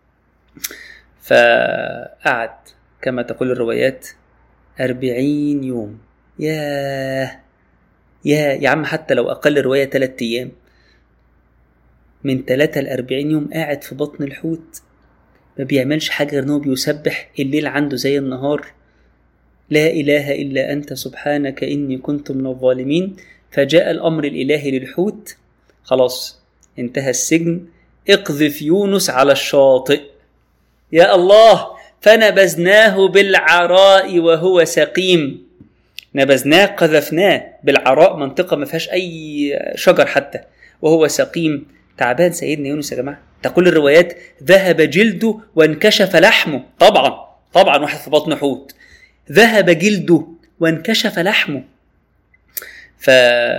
Speaker 1: فقعد كما تقول الروايات أربعين يوم ياه يا يا عم حتى لو أقل رواية تلات أيام من تلاتة لأربعين يوم قاعد في بطن الحوت ما بيعملش حاجة غير إنه بيسبح الليل عنده زي النهار لا إله إلا أنت سبحانك إني كنت من الظالمين فجاء الأمر الإلهي للحوت خلاص انتهى السجن اقذف يونس على الشاطئ يا الله فنبذناه بالعراء وهو سقيم نبذناه قذفناه بالعراء منطقه ما فيهاش اي شجر حتى وهو سقيم تعبان سيدنا يونس يا جماعه تقول الروايات ذهب جلده وانكشف لحمه طبعا طبعا واحد في بطن حوت ذهب جلده وانكشف لحمه ف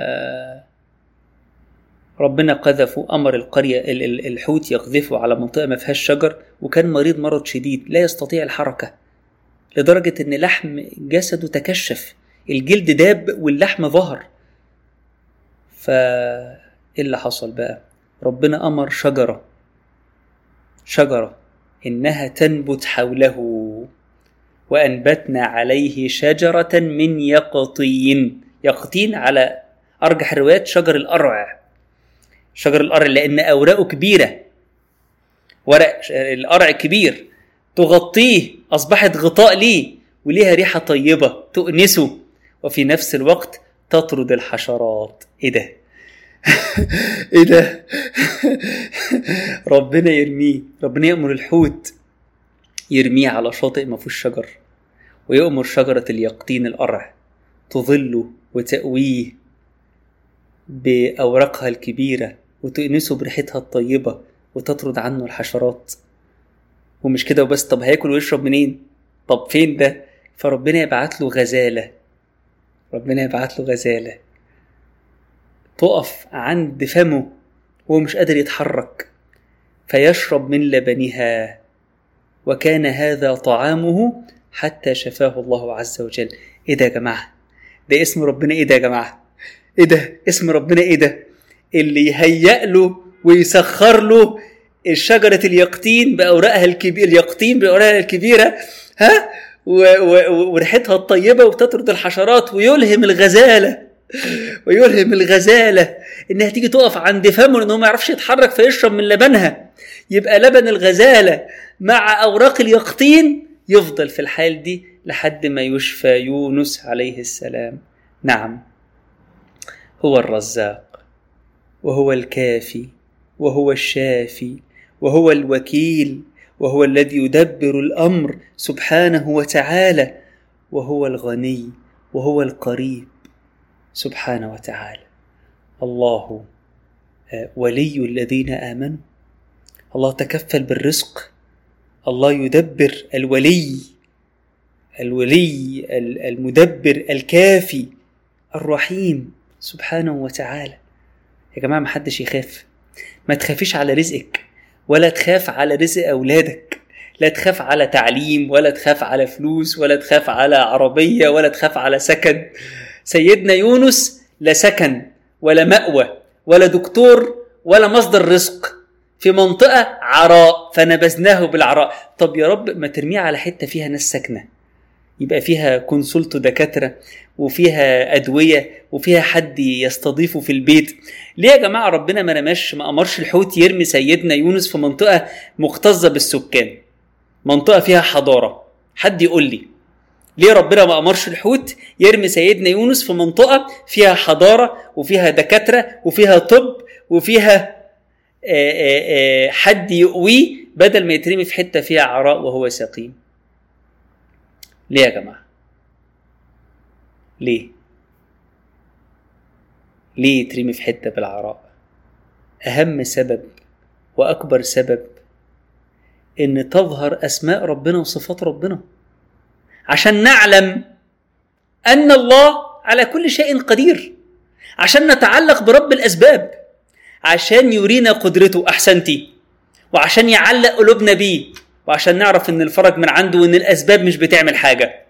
Speaker 1: ربنا قذفه امر القريه الحوت يقذفه على منطقه ما فيهاش شجر وكان مريض مرض شديد لا يستطيع الحركه لدرجه ان لحم جسده تكشف الجلد داب واللحم ظهر ف ايه اللي حصل بقى ربنا امر شجره شجره انها تنبت حوله وانبتنا عليه شجره من يقطين يقطين على ارجح الروايات شجر القرع شجر القرع لان اوراقه كبيره ورق القرع كبير تغطيه اصبحت غطاء ليه وليها ريحه طيبه تؤنسه وفي نفس الوقت تطرد الحشرات ايه ده ايه ده ربنا يرميه ربنا يأمر الحوت يرميه على شاطئ ما فيهوش شجر ويأمر شجرة اليقطين القرع تظله وتأويه بأوراقها الكبيرة وتؤنسه بريحتها الطيبة وتطرد عنه الحشرات ومش كده وبس طب هياكل ويشرب منين طب فين ده فربنا يبعت له غزالة ربنا يبعت له غزالة تقف عند فمه وهو مش قادر يتحرك فيشرب من لبنها وكان هذا طعامه حتى شفاه الله عز وجل ايه ده يا جماعه ده اسم ربنا ايه ده يا جماعه ايه ده اسم ربنا ايه ده اللي يهيأ له ويسخر له الشجرة اليقطين بأوراقها الكبيرة اليقطين بأوراقها الكبيرة ها وريحتها الطيبة وتطرد الحشرات ويلهم الغزالة ويلهم الغزالة إنها تيجي تقف عند فمه إنه ما يعرفش يتحرك فيشرب من لبنها يبقى لبن الغزالة مع أوراق اليقطين يفضل في الحال دي لحد ما يشفى يونس عليه السلام نعم هو الرزاق وهو الكافي وهو الشافي وهو الوكيل وهو الذي يدبر الامر سبحانه وتعالى وهو الغني وهو القريب سبحانه وتعالى الله ولي الذين امنوا الله تكفل بالرزق الله يدبر الولي الولي المدبر الكافي الرحيم سبحانه وتعالى يا جماعه محدش يخاف ما تخافيش على رزقك ولا تخاف على رزق اولادك لا تخاف على تعليم ولا تخاف على فلوس ولا تخاف على عربيه ولا تخاف على سكن سيدنا يونس لا سكن ولا مأوى ولا دكتور ولا مصدر رزق في منطقة عراء فنبذناه بالعراء طب يا رب ما ترميه على حتة فيها ناس ساكنة يبقى فيها كونسولت دكاتره وفيها ادويه وفيها حد يستضيفه في البيت ليه يا جماعه ربنا ما رماش ما امرش الحوت يرمي سيدنا يونس في منطقه مكتظه بالسكان منطقه فيها حضاره حد يقول لي ليه ربنا ما امرش الحوت يرمي سيدنا يونس في منطقه فيها حضاره وفيها دكاتره وفيها طب وفيها آآ آآ حد يقويه بدل ما يترمي في حته فيها عراء وهو سقيم ليه يا جماعه ليه ليه يترمي في حته بالعراء اهم سبب واكبر سبب ان تظهر اسماء ربنا وصفات ربنا عشان نعلم ان الله على كل شيء قدير عشان نتعلق برب الاسباب عشان يرينا قدرته احسنتي وعشان يعلق قلوبنا بيه وعشان نعرف ان الفرج من عنده وان الاسباب مش بتعمل حاجه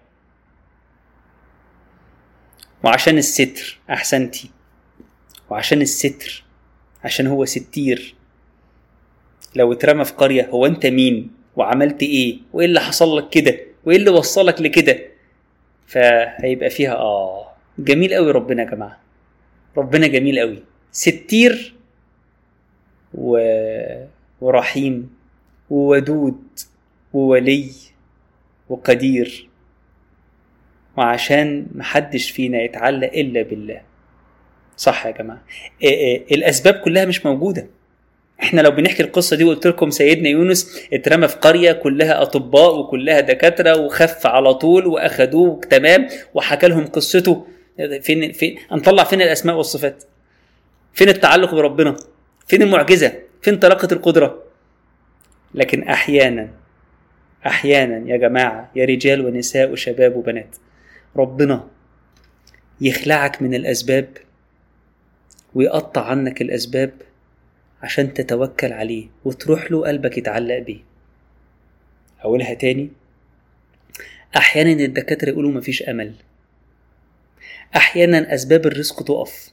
Speaker 1: وعشان الستر احسنتي وعشان الستر عشان هو ستير لو اترمى في قريه هو انت مين وعملت ايه وايه اللي حصل لك كده وايه اللي وصلك لكده فهيبقى فيها اه جميل قوي ربنا يا جماعه ربنا جميل قوي ستير و... ورحيم وودود وولي وقدير وعشان محدش فينا يتعلق الا بالله صح يا جماعه إيه إيه الاسباب كلها مش موجوده احنا لو بنحكي القصه دي وقلت لكم سيدنا يونس اترمى في قريه كلها اطباء وكلها دكاتره وخف على طول واخدوه تمام وحكى لهم قصته فين فين هنطلع فين الاسماء والصفات فين التعلق بربنا فين المعجزه فين طلاقه القدره لكن احيانا احيانا يا جماعه يا رجال ونساء وشباب وبنات ربنا يخلعك من الاسباب ويقطع عنك الاسباب عشان تتوكل عليه وتروح له قلبك يتعلق بيه أقولها تاني أحيانا الدكاترة يقولوا مفيش أمل أحيانا أسباب الرزق تقف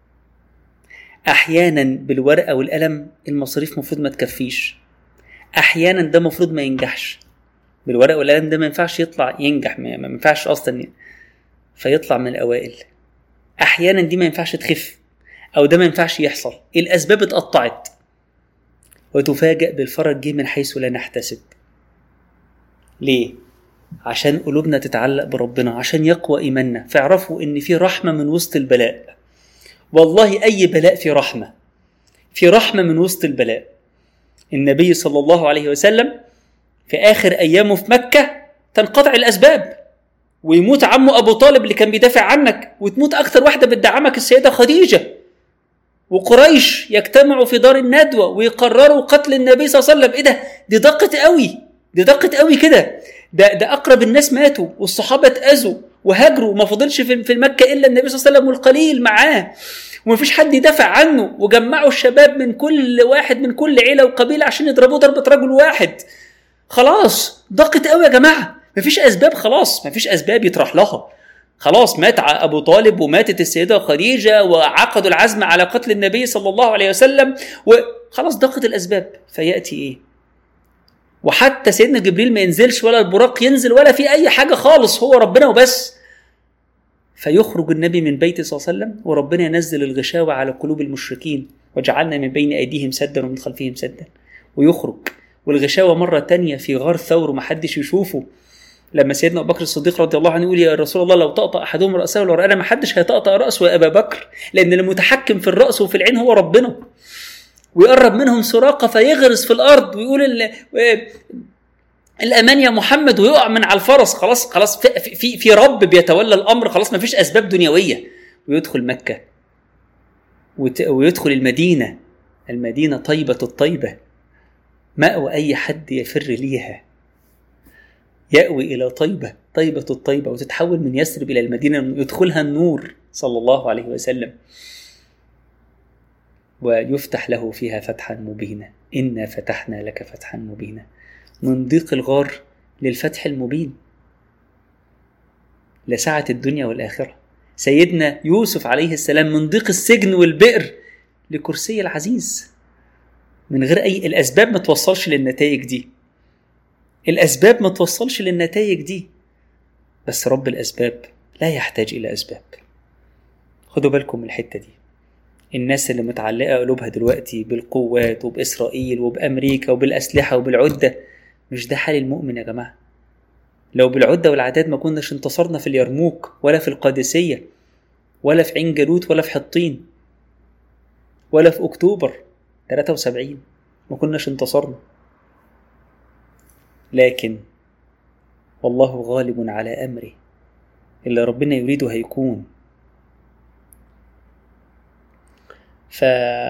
Speaker 1: أحيانا بالورقة والقلم المصاريف مفروض ما تكفيش أحيانا ده مفروض ما ينجحش بالورقة والقلم ده ما ينفعش يطلع ينجح ما ينفعش أصلا فيطلع من الأوائل أحيانا دي ما ينفعش تخف او ده ما ينفعش يحصل الاسباب اتقطعت وتفاجأ بالفرج جه من حيث لا نحتسب ليه عشان قلوبنا تتعلق بربنا عشان يقوى ايماننا فاعرفوا ان في رحمه من وسط البلاء والله اي بلاء في رحمه في رحمه من وسط البلاء النبي صلى الله عليه وسلم في اخر ايامه في مكه تنقطع الاسباب ويموت عمه ابو طالب اللي كان بيدافع عنك وتموت اكتر واحده بتدعمك السيده خديجه وقريش يجتمعوا في دار الندوه ويقرروا قتل النبي صلى الله عليه وسلم ايه ده دي دقت قوي دي دقت قوي كده ده ده اقرب الناس ماتوا والصحابه اتاذوا وهاجروا وما فضلش في في مكه الا النبي صلى الله عليه وسلم والقليل معاه ومفيش حد يدافع عنه وجمعوا الشباب من كل واحد من كل عيله وقبيله عشان يضربوه ضربه رجل واحد خلاص ضاقت قوي يا جماعه مفيش اسباب خلاص مفيش اسباب يطرح لها خلاص مات ابو طالب وماتت السيده خديجه وعقدوا العزم على قتل النبي صلى الله عليه وسلم وخلاص ضاقت الاسباب فياتي ايه وحتى سيدنا جبريل ما ينزلش ولا البراق ينزل ولا في اي حاجه خالص هو ربنا وبس فيخرج النبي من بيته صلى الله عليه وسلم وربنا ينزل الغشاوه على قلوب المشركين وجعلنا من بين ايديهم سدا ومن خلفهم سدا ويخرج والغشاوه مره تانية في غار ثور ومحدش يشوفه لما سيدنا ابو بكر الصديق رضي الله عنه يقول يا رسول الله لو طأطأ احدهم راسه لو انا ما حدش هيطأطأ راسه يا ابا بكر لان المتحكم في الراس وفي العين هو ربنا ويقرب منهم سراقه فيغرس في الارض ويقول ال... الامان يا محمد ويقع من على الفرس خلاص خلاص في في, في رب بيتولى الامر خلاص ما فيش اسباب دنيويه ويدخل مكه وت... ويدخل المدينه المدينه طيبه الطيبه مأوى اي حد يفر ليها يأوي إلى طيبة طيبة الطيبة وتتحول من يثرب إلى المدينة يدخلها النور صلى الله عليه وسلم ويفتح له فيها فتحا مبينا إنا فتحنا لك فتحا مبينا من ضيق الغار للفتح المبين لسعة الدنيا والآخرة سيدنا يوسف عليه السلام من ضيق السجن والبئر لكرسي العزيز من غير أي الأسباب ما توصلش للنتائج دي الاسباب ما توصلش للنتائج دي بس رب الأسباب لا يحتاج إلى أسباب خدوا بالكم من الحتة دي الناس اللي متعلقة قلوبها دلوقتي بالقوات وبإسرائيل وبأمريكا وبالأسلحة وبالعدة مش ده حال المؤمن يا جماعة لو بالعدة والعتاد ما كناش انتصرنا في اليرموك ولا في القادسية ولا في عين جالوت ولا في حطين ولا في أكتوبر 73 ما كناش انتصرنا لكن والله غالب على أمره اللي ربنا يريده هيكون ف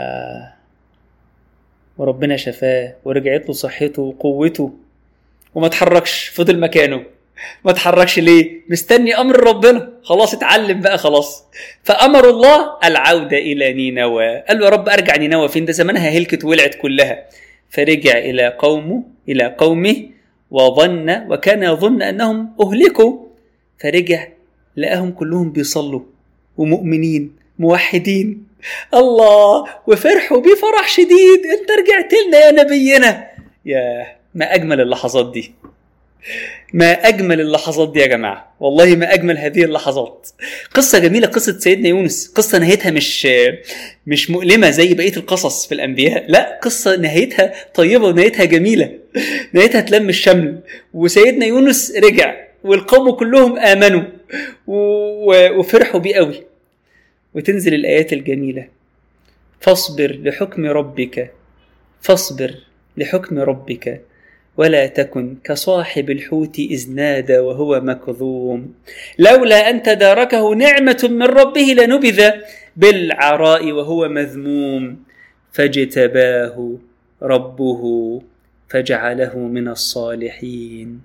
Speaker 1: وربنا شفاه ورجعت له صحته وقوته وما اتحركش فضل مكانه ما اتحركش ليه مستني امر ربنا خلاص اتعلم بقى خلاص فامر الله العوده الى نينوى قال له يا رب ارجع نينوى فين ده زمانها هلكت ولعت كلها فرجع الى قومه الى قومه وظن وكان يظن انهم اهلكوا فرجع لقاهم كلهم بيصلوا ومؤمنين موحدين الله وفرحوا بيه فرح شديد انت رجعت لنا يا نبينا يا ما اجمل اللحظات دي ما اجمل اللحظات دي يا جماعه والله ما اجمل هذه اللحظات قصه جميله قصه سيدنا يونس قصه نهايتها مش مش مؤلمه زي بقيه القصص في الانبياء لا قصه نهايتها طيبه ونهايتها جميله نهايتها تلم الشمل وسيدنا يونس رجع والقوم كلهم امنوا وفرحوا بيه قوي وتنزل الايات الجميله فاصبر لحكم ربك فاصبر لحكم ربك ولا تكن كصاحب الحوت إذ نادى وهو مكظوم لولا أن تداركه نعمة من ربه لنبذ بالعراء وهو مذموم فاجتباه ربه فجعله من الصالحين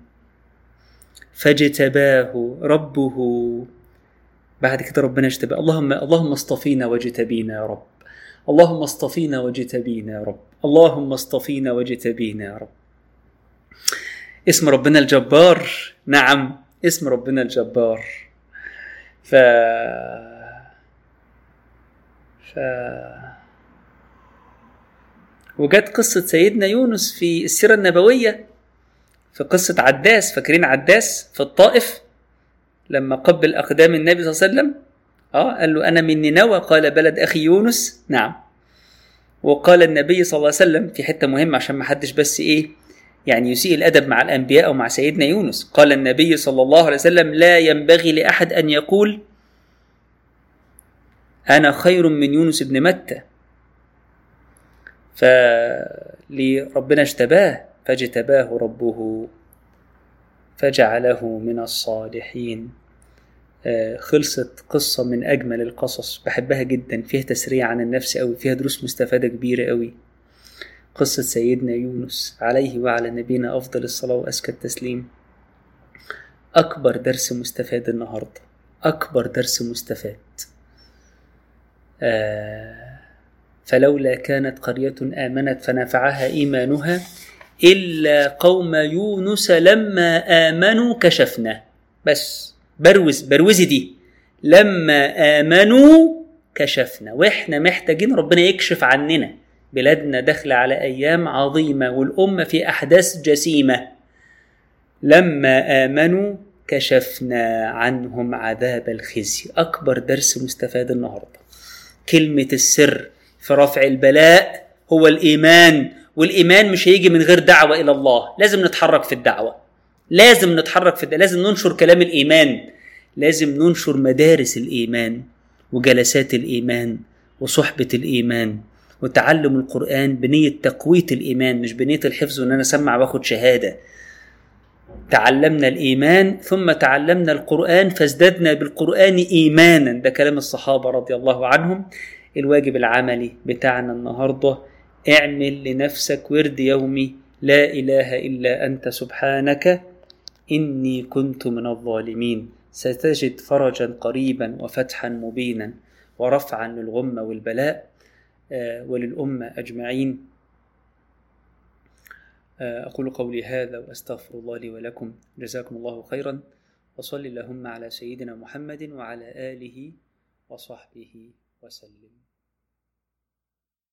Speaker 1: فاجتباه ربه بعد كده ربنا اجتبى اللهم اللهم اصطفينا واجتبينا يا رب اللهم اصطفينا واجتبينا يا رب اللهم اصطفينا واجتبينا يا رب اسم ربنا الجبار نعم اسم ربنا الجبار ف ف وجت قصة سيدنا يونس في السيرة النبوية في قصة عداس فاكرين عداس في الطائف لما قبل أقدام النبي صلى الله عليه وسلم اه قال له أنا من نينوى قال بلد أخي يونس نعم وقال النبي صلى الله عليه وسلم في حتة مهمة عشان ما حدش بس إيه يعني يسيء الادب مع الانبياء ومع سيدنا يونس قال النبي صلى الله عليه وسلم لا ينبغي لاحد ان يقول انا خير من يونس بن متى فلربنا اجتباه فاجتباه ربه فجعله من الصالحين خلصت قصة من أجمل القصص بحبها جدا فيها تسريع عن النفس أوي فيها دروس مستفادة كبيرة أوي قصة سيدنا يونس عليه وعلى نبينا أفضل الصلاة وأزكى التسليم أكبر درس مستفاد النهاردة أكبر درس مستفاد آه فلولا كانت قرية آمنت فنفعها إيمانها إلا قوم يونس لما آمنوا كشفنا بس بروز بروزي دي لما آمنوا كشفنا وإحنا محتاجين ربنا يكشف عننا بلادنا داخلة على أيام عظيمة والأمة في أحداث جسيمة لما آمنوا كشفنا عنهم عذاب الخزي أكبر درس مستفاد النهاردة كلمة السر في رفع البلاء هو الإيمان والإيمان مش هيجي من غير دعوة إلى الله لازم نتحرك في الدعوة لازم نتحرك في الدعوة. لازم ننشر كلام الإيمان لازم ننشر مدارس الإيمان وجلسات الإيمان وصحبة الإيمان وتعلم القرآن بنية تقوية الإيمان مش بنية الحفظ وإن أنا أسمع وآخد شهادة تعلمنا الإيمان ثم تعلمنا القرآن فازددنا بالقرآن إيمانا ده كلام الصحابة رضي الله عنهم الواجب العملي بتاعنا النهاردة اعمل لنفسك ورد يومي لا إله إلا أنت سبحانك إني كنت من الظالمين ستجد فرجا قريبا وفتحا مبينا ورفعا للغمة والبلاء وللأمة أجمعين أقول قولي هذا وأستغفر الله لي ولكم جزاكم الله خيرا وصل اللهم على سيدنا محمد وعلى آله وصحبه وسلم